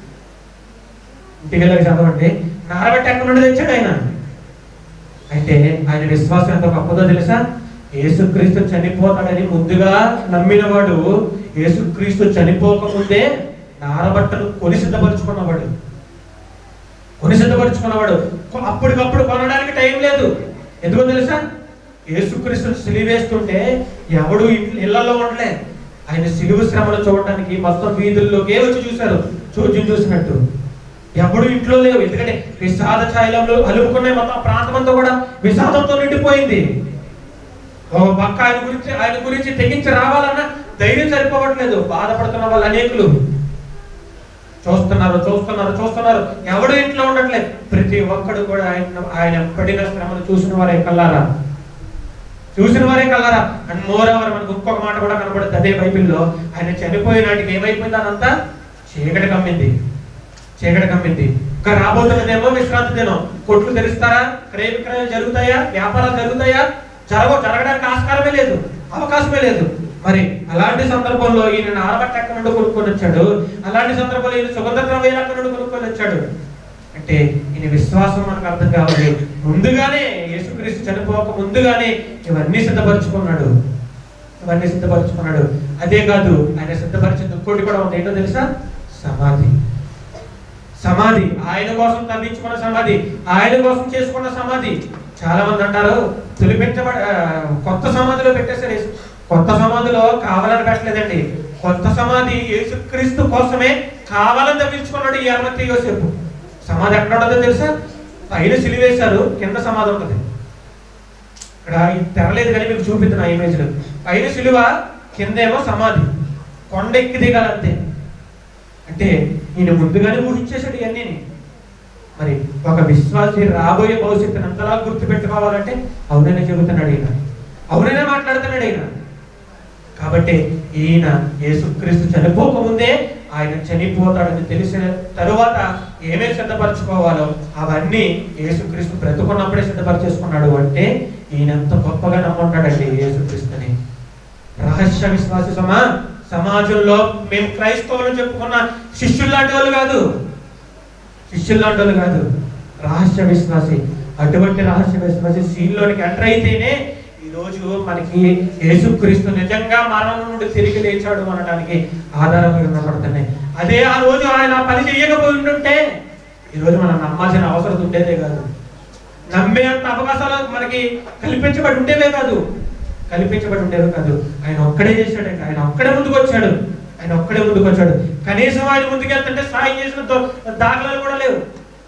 ఇంటికి వెళ్ళక చదవండి నారబట్ట ఎక్కడి నుండి తెచ్చాడు ఆయన అయితే ఆయన విశ్వాసం ఎంత గొప్పదో తెలుసా యేసుక్రీస్తు చనిపోతాడని ముందుగా నమ్మినవాడు యేసుక్రీస్తు చనిపోక ముందే నారబట్టను కొని సిద్ధపరుచుకున్నవాడు కొని సిద్ధపరుచుకున్నవాడు కొ- అప్పటికప్పుడు కొనడానికి టైం లేదు ఎందుకో తెలుసా యేసుక్రీస్తుని సిలివేస్తుంటే ఎవడు ఇల్- ఇళ్లలో ఉండలే ఆయన సిలువ శ్రమను చూడడానికి మొత్తం వీధుల్లోకే వచ్చి చూశారు చోద్యం చూసినట్టు ఎవడు ఇంట్లో లేవు ఎందుకంటే విషాద ఛాయలంలో అలుపుకునే మొత్తం ఆ ప్రాంతం అంతా కూడా విషాదంతో నిండిపోయింది ఓ పక్క ఆయన గురించి ఆయన గురించి తెగించి రావాలన్న ధైర్యం సరిపోవట్లేదు బాధపడుతున్న వాళ్ళు అనేకులు చూస్తున్నారు చూస్తున్నారు చూస్తున్నారు ఎవడు ఇంట్లో ఉండట్లేదు ప్రతి ఒక్కడు కూడా ఆయన ఆయన పడిన శ్రమను చూసిన వారే కల్లారా చూసిన వారే కల్లారా అండ్ మోర్ ఓవర్ మనకు ఇంకొక మాట కూడా కనబడుతుంది అదే బైబిల్లో ఆయన చనిపోయే నాటికి ఏమైపోయింది అదంతా చీకటి కమ్మింది చీకటి కమ్మింది ఇంకా రాబోతున్నదేమో విశ్రాంతి దినం కొట్లు తెరుస్తారా క్రయ విక్రయాలు జరుగుతాయా వ్యాపారాలు జరుగుతాయా జరగవు జరగడానికి ఆస్కారమే లేదు అవకాశమే లేదు మరి అలాంటి సందర్భంలో ఈయన ఆరబట్ట ఎక్కడ నుండి కొనుక్కొని వచ్చాడు అలాంటి సందర్భంలో ఈయన సుగంధ ద్రవ్యాలు ఎక్కడ నుండి కొనుక్కొని వచ్చాడు అంటే ఈయన విశ్వాసం మనకు అర్థం కావాలి ముందుగానే యేసుక్రీస్తు చనిపోక ముందుగానే ఇవన్నీ సిద్ధపరచుకున్నాడు ఇవన్నీ సిద్ధపరచుకున్నాడు అదే కాదు ఆయన సిద్ధపరిచింది ఇంకోటి కూడా ఉంది ఏంటో తెలుసా సమాధి సమాధి ఆయన కోసం తవ్వించుకున్న సమాధి ఆయన కోసం చేసుకున్న సమాధి చాలా మంది అంటారు తొలిపెట్టబడ ఆ, కొత్త సమాధిలో పెట్టేశారు యేసు. కొత్త సమాధిలో కావాలని పెట్టలేదండి కొత్త సమాధి యేసుక్రీస్తు కోసమే కావాలని తవ్వించుకున్నాడు ఈ అరవై యోసేపు సమాధి ఎక్కడ ఉంటుందో తెలుసా పైన సిలివేశారు కింద సమాధి ఉంటుంది ఇక్కడ ఇది తెరలేదు కానీ మీకు చూపిస్తున్నా ఇమేజ్ లో పైన సిలువ కిందేమో సమాధి కొండ ఎక్కి దిగాలంతే అంటే ఈయన ముందుగానే ఊహించేశాడు ఇవన్నీ మరి ఒక విశ్వాసి రాబోయే భవిష్యత్తుని అంతలా గుర్తుపెట్టుకోవాలంటే అవుననే చెబుతున్నాడు ఈయన అవుననే మాట్లాడుతున్నాడు ఈయన కాబట్టి ఈయన యేసుక్రీస్తు చనిపోకముందే ఆయన చనిపోతాడని తెలిసిన తరువాత ఏమేమి సిద్ధపరచుకోవాలో అవన్నీ యేసుక్రీస్తు బ్రతుకున్నప్పుడే సిద్ధపరచేసుకున్నాడు అంటే ఈయన ఎంత గొప్పగా నమ్ముంటాడండి యేసుక్రీస్తుని రహస్య విశ్వాస సమా సమాజంలో మేము క్రైస్తవులు చెప్పుకున్న శిష్యులు లాంటి వాళ్ళు కాదు శిష్యులు లాంటి వాళ్ళు కాదు రహస్య విశ్వాసి అటువంటి రహస్య విశ్వాసి సీన్లోనికి ఎంటర్ అయితేనే ఈ రోజు మనకి యేసుక్రీస్తు నిజంగా మరణం నుండి తిరిగి లేచాడు అనడానికి ఆధారాలు కనబడుతున్నాయి అదే ఆ రోజు ఆయన ఆ పని చేయకపోయి ఉంటే ఈ రోజు మనం నమ్మాల్సిన అవసరం ఉండేదే కాదు నమ్మే అంత అవకాశాలు మనకి కల్పించబడి ఉండేవే కాదు కల్పించబడి ఉండేవి కాదు ఆయన ఒక్కడే చేశాడు ఆయన ఒక్కడే ముందుకు వచ్చాడు ఆయన ఒక్కడే ముందుకు వచ్చాడు కనీసం ఆయన ముందుకు వెళ్తుంటే సాయం చేసిన దో- దాఖలాలు కూడా లేవు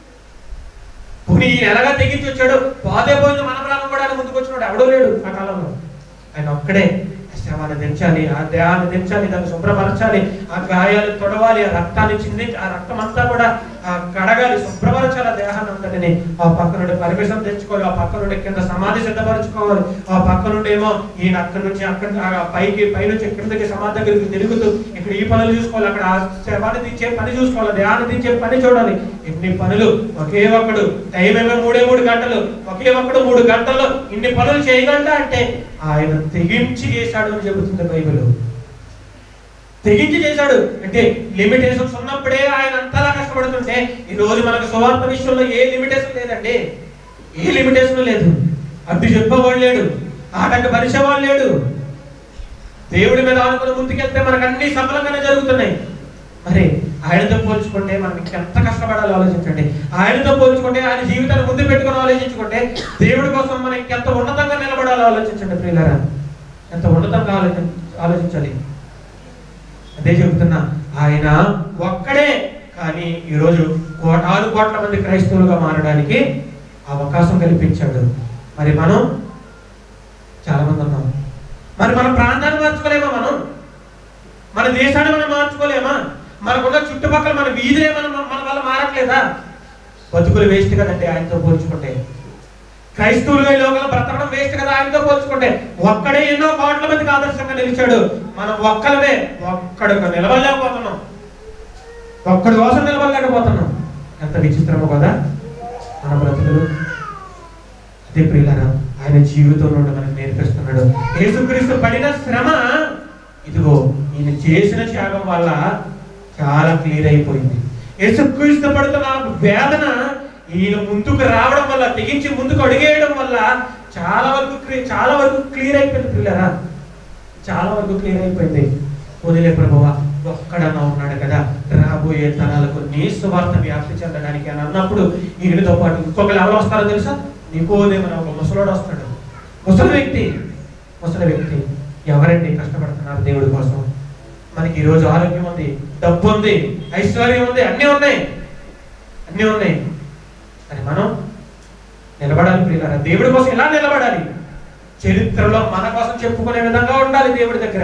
పోనీ ఈయన ఎలాగా తెగించి వచ్చాడు పోతే పోయింది మన ప్రాణం కూడా ఆయన ముందుకు వచ్చినాడు ఎవడో లేడు ఆ కాలంలో ఆయన ఒక్కడే ఆ శవాన్ని దించాలి ఆ దేహాన్ని దించాలి దాన్ని శుభ్రపరచాలి ఆ గాయాలు తొడవాలి ఆ రక్తాన్ని చింది ఆ రక్తం అంతా కూడా ఆ కడగాలి శుభ్రపరచాలి ఆ దేహాన్ని అంతటిని ఆ పక్క నుండి పర్మిషన్ తెచ్చుకోవాలి ఆ పక్క నుండి కింద సమాధి సిద్ధపరచుకోవాలి ఆ పక్క నుండి ఏమో ఈయన అక్కడి నుంచి అక్కడ ఆ పైకి పై నుంచి కిందకి సమాధి దగ్గరికి తిరుగుతూ ఇక్కడ ఈ పనులు చూసుకోవాలి అక్కడ ఆ శవాన్ని దించే పని చూసుకోవాలి దేహాన్ని దించే పని చూడాలి ఎన్ని పనులు ఒకే ఒక్కడు టైం ఏమో మూడే మూడు గంటలు ఒకే ఒక్కడు మూడు గంటల్లో ఇన్ని పనులు చేయగలడా అంటే ఆయన తెగించి చేశాడు అని చెబుతుంది బైబిల్ తెగించి చేశాడు అంటే లిమిటేషన్స్ ఉన్నప్పుడే ఆయన అంతలా కష్టపడుతుంటే ఈ రోజు మనకు సువార్త విషయంలో ఏ లిమిటేషన్ లేదండి ఏ లిమిటేషన్ లేదు అడ్డు చెప్పేవాడు లేడు ఆటంక పరిచేవాడు లేడు దేవుడి మీద ఆనుకుని ముందుకెళ్తే మనకు అన్ని సఫలంగానే జరుగుతున్నాయి మరి ఆయనతో పోల్చుకుంటే మనం ఎంత కష్టపడాలో ఆలోచించండి ఆయనతో పోల్చుకుంటే ఆయన జీవితాన్ని ముందు పెట్టుకుని ఆలోచించుకుంటే దేవుడి కోసం మనం ఎంత ఉన్నతంగా నిలబడాలో ఆలోచించండి ప్రియులారా ఎంత ఉన్నతంగా ఆలోచి ఆలోచించాలి అదే చెబుతున్నా ఆయన ఒక్కడే కానీ ఈరోజు కోటాను కోట్ల మంది క్రైస్తవులుగా మారడానికి అవకాశం కల్పించాడు మరి మనం చాలా మంది ఉన్నాం మరి మన ప్రాంతాన్ని మార్చుకోలేమా మనం మన దేశాన్ని మనం మార్చుకోలేమా మనకున్న చుట్టుపక్కల మన వీధులే మనం మన వల్ల మారట్లేదా బతుకులు వేస్ట్ కదండి ఆయనతో పోల్చుకుంటే క్రైస్తవులుగా ఈ లోకంలో బ్రతకడం వేస్ట్ కదా ఆయనతో పోల్చుకుంటే ఒక్కడే ఎన్నో కోట్ల మందికి ఆదర్శంగా నిలిచాడు మనం ఒక్కలమే ఒక్కడుగా నిలవలేకపోతున్నాం ఒక్కడి కోసం నిలవలేకపోతున్నాం ఎంత విచిత్రమో కదా మన బ్రతుకులు అదే ప్రియులారా ఆయన జీవితం నుండి మనకు నేర్పిస్తున్నాడు యేసుక్రీస్తు పడిన శ్రమ ఇదిగో ఈయన చేసిన త్యాగం వల్ల చాలా క్లియర్ అయిపోయింది యేసుక్రీస్తు పడుతున్న వేదన ఈయన ముందుకు రావడం వల్ల తెగించి ముందుకు అడిగేయడం వల్ల చాలా వరకు clear- చాలా వరకు క్లియర్ అయిపోయింది పిల్లరా చాలా వరకు క్లియర్ అయిపోయింది వదిలే ప్రభువ ఒక్కడన్నా ఉన్నాడు కదా రాబోయే తరాలకు నీ సువార్త వ్యాప్తి చెందడానికి అని అన్నప్పుడు ఈయనతో పాటు ఇంకొకరు ఎవరు వస్తారో తెలుసా నీకోదేమని ఒక ముసలోడు వస్తాడు ముసలి వ్యక్తి ముసలి వ్యక్తి ఎవరండి కష్టపడుతున్నారు దేవుడి కోసం మనకి ఈరోజు ఆరోగ్యం ఉంది డబ్బు ఉంది ఐశ్వర్యం ఉంది అన్నీ ఉన్నాయి అన్నీ ఉన్నాయి అని మనం నిలబడాలి ప్రియులారా దేవుడి కోసం ఎలా నిలబడాలి చరిత్రలో మన కోసం చెప్పుకునే విధంగా ఉండాలి దేవుడి దగ్గర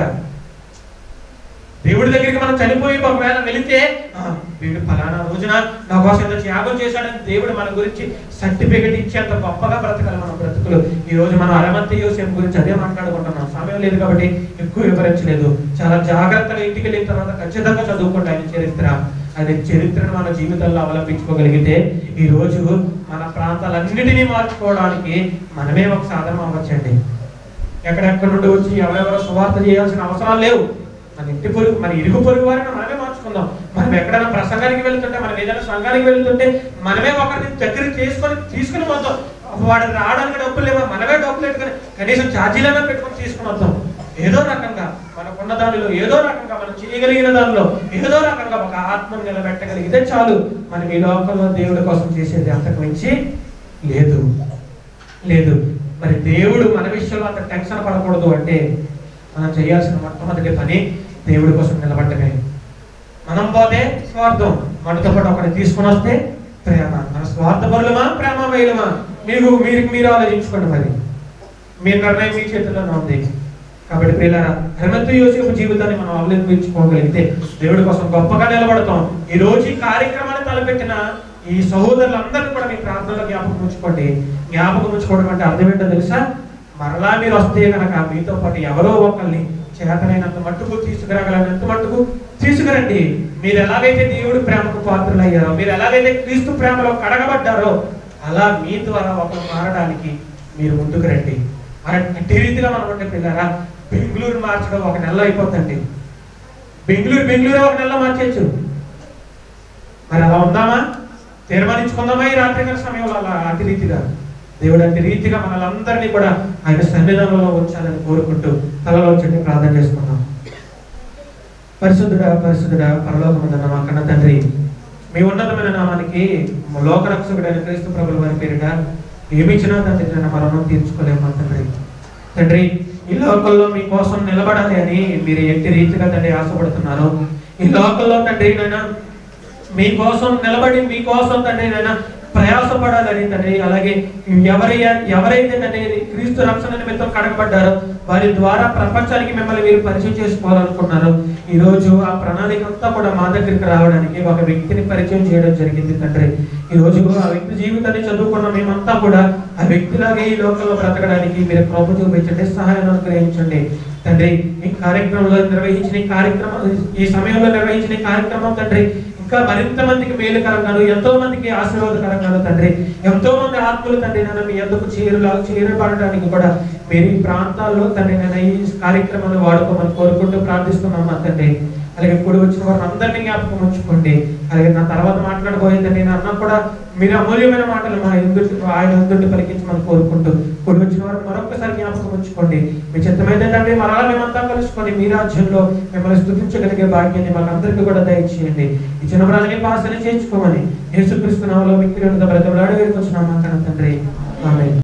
దేవుడి దగ్గరికి మనం చనిపోయి ఒకవేళ వెళితే "ఆ, వీడు ఫలానా రోజున నా కోసం ఎంత త్యాగం చేశాడని దేవుడు మన గురించి సర్టిఫికెట్ ఇచ్చేంత గొప్పగా బ్రతకాలి మన బ్రతుకులు ఈ రోజు మనం అరమంతి యోసేపు గురించి అదే మాట్లాడుకుంటున్నాం సమయం లేదు కాబట్టి ఎక్కువ వివరించలేదు చాలా జాగ్రత్తగా ఇంటికి వెళ్ళిన తర్వాత ఖచ్చితంగా చదువుకోండి ఆయన చరిత్ర అది చరిత్రను మన జీవితంలో అవలంబించుకోగలిగితే ఈ రోజు మన ప్రాంతాలన్నిటినీ మార్చుకోవడానికి మనమే ఒక సాధనం అవ్వచ్చండి ఎక్కడెక్కడ నుండి వచ్చి ఎవరెవరో సువార్త చేయాల్సిన అవసరాలు లేవు మన ఇంటి పొరుగు మన ఇరుగు పొరుగు వారిని మనమే మార్చుకుందాం మనం ఎక్కడైనా ప్రసంగానికి వెళ్తుంటే మనం ఏదైనా సంఘానికి వెళ్తుంటే మనమే ఒకరిని దగ్గర చేసుకొని తీసుకుని వద్దాం వాడు రావడానికి డబ్బులు లేవా మనమే డబ్బులు పెట్టుకొని కనీసం ఛార్జీలైనా పెట్టుకొని తీసుకుని వద్దాం ఏదో రకంగా మనకున్న దానిలో ఏదో రకంగా మనం చేయగలిగిన దానిలో ఏదో రకంగా ఒక ఆత్మను నిలబెట్టగలిగితే చాలు మనం ఈ లోకంలో దేవుడి కోసం చేసేది అంతకు మించి లేదు లేదు మరి దేవుడు మన విషయంలో అంత టెన్షన్ పడకూడదు అంటే మనం చేయాల్సిన మొట్టమొదటి పని దేవుడి కోసం నిలబడటమే మనం పోతే స్వార్థం మనతో పాటు ఒకరిని తీసుకుని వస్తే ప్రేమ మన స్వార్థపరులమా ప్రేమ వేయలమా మీరు మీరు మీరు ఆలోచించుకోండి మరి మీ నిర్ణయం మీ చేతిలోనే ఉంది కాబట్టి ప్రియులారా హనుమంతు యోసేపు జీవితాన్ని మనం అవలంబించుకోగలిగితే దేవుడి కోసం గొప్పగా నిలబడతాం ఈ రోజు ఈ కార్యక్రమాన్ని తలపెట్టిన ఈ సహోదరులందరినీ కూడా మీ ప్రార్థనలో జ్ఞాపకం ఉంచుకోండి జ్ఞాపకం ఉంచుకోవడం అంటే అర్థం ఏంటో తెలుసా మరలా మీరు వస్తే కనుక మీతో పాటు ఎవరో ఒకరిని చేతనైనంత మట్టుకు తీసుకురాగలనంత మట్టుకు తీసుకురండి మీరు ఎలాగైతే దేవుడి ప్రేమకు పాత్రలయ్యారో మీరు ఎలాగైతే క్రీస్తు ప్రేమలో కడగబడ్డారో అలా మీ ద్వారా ఒకరు మారడానికి మీరు ముందుకు రండి అట్టి రీతిగా మనం ఉంటే పిల్లరా బెంగళూరు మార్చడం ఒక నెల అయిపోతుంది బెంగళూరు బెంగళూరు ఒక నెల మార్చేయచ్చు మరి అలా ఉందామా తీర్మానించుకుందామా ఈ రాత్రికాల సమయంలో అలా అతి రీతిగా దేవుడు అతి రీతిగా మనలందరినీ కూడా ఆయన సన్నిధానంలో ఉంచాలని కోరుకుంటూ తలలో చెట్టు ప్రార్థన చేసుకుందాం పరిశుద్ధుడా పరిశుద్ధుడా పరలోకముందన్న మా కన్న తండ్రి మీ ఉన్నతమైన నామానికి లోకరక్షకుడైన క్రీస్తు ప్రభుల వారి పేరిట ఏమిచ్చినా తండ్రి నేను మరణం తీర్చుకోలేము మా తండ్రి తండ్రి ఈ లోకంలో మీ కోసం నిలబడాలి అని మీరు ఎట్టి రీతిగా తండ్రి ఆశపడుతున్నారు ఈ లోకంలో తండ్రి నైనా మీకోసం నిలబడి మీకోసం తండ్రి నైనా ప్రయాసపడాలని తండ్రి అలాగే ఎవరి ఎవరైతే తండ్రి క్రీస్తు రక్షణ నిమిత్తం కడగబడ్డారో వారి ద్వారా ప్రపంచానికి మిమ్మల్ని మీరు పరిచయం చేసుకోవాలనుకున్నారు ఈ రోజు ఆ ప్రణాళిక అంతా కూడా మా దగ్గరికి రావడానికి ఒక వ్యక్తిని పరిచయం చేయడం జరిగింది తండ్రి ఈ రోజు ఆ వ్యక్తి జీవితాన్ని చదువుకున్న మేమంతా కూడా ఆ వ్యక్తిలాగే ఈ లోకంలో బ్రతకడానికి మీరు కృప చూపించండి సహాయం అనుగ్రహించండి తండ్రి ఈ కార్యక్రమంలో నిర్వహించిన ఈ కార్యక్రమం ఈ సమయంలో నిర్వహించిన ఈ కార్యక్రమం తండ్రి ఇంకా మరింత మందికి మేలుకరంగాను ఎంతో మందికి ఆశీర్వాదకరంగాను తండ్రి ఎంతో మంది ఆత్మలు తండ్రి నన్ను మీ ఎందుకు చేరులా చేరబడడానికి కూడా మీరు ఈ ప్రాంతాల్లో తండ్రి నేను ఈ కార్యక్రమాన్ని వాడుకోమని కోరుకుంటూ ప్రార్థిస్తున్నాం మా తండ్రి అలాగే ఇప్పుడు వచ్చిన వారిని అందరినీ జ్ఞాపకం ఉంచుకోండి అలాగే నా తర్వాత మాట్లాడబోయే తండ్రి నా అన్న కూడా మీరు అమూల్యమైన మాటలు మా ఎందుకు ఆయన ఎందుకు పలికించమని కోరుకుంటూ ఇప్పుడు వచ్చిన వారు మరొకసారి జ్ఞాపకం ఉంచుకోండి మీ చిత్తమైతే తండ్రి మరలా మేమంతా కలుసుకొని మీ రాజ్యంలో మిమ్మల్ని స్థుతించగలిగే భాగ్యాన్ని మాకు అందరికీ కూడా దయచేయండి ఈ చిన్న ప్రాణాన్ని పాసన చేర్చుకోమని యేసుక్రీస్తు నామములో వ్యక్తిగత బ్రతమలాడి వేరుకొచ్చిన మా కన్న తండ్రి ఆమె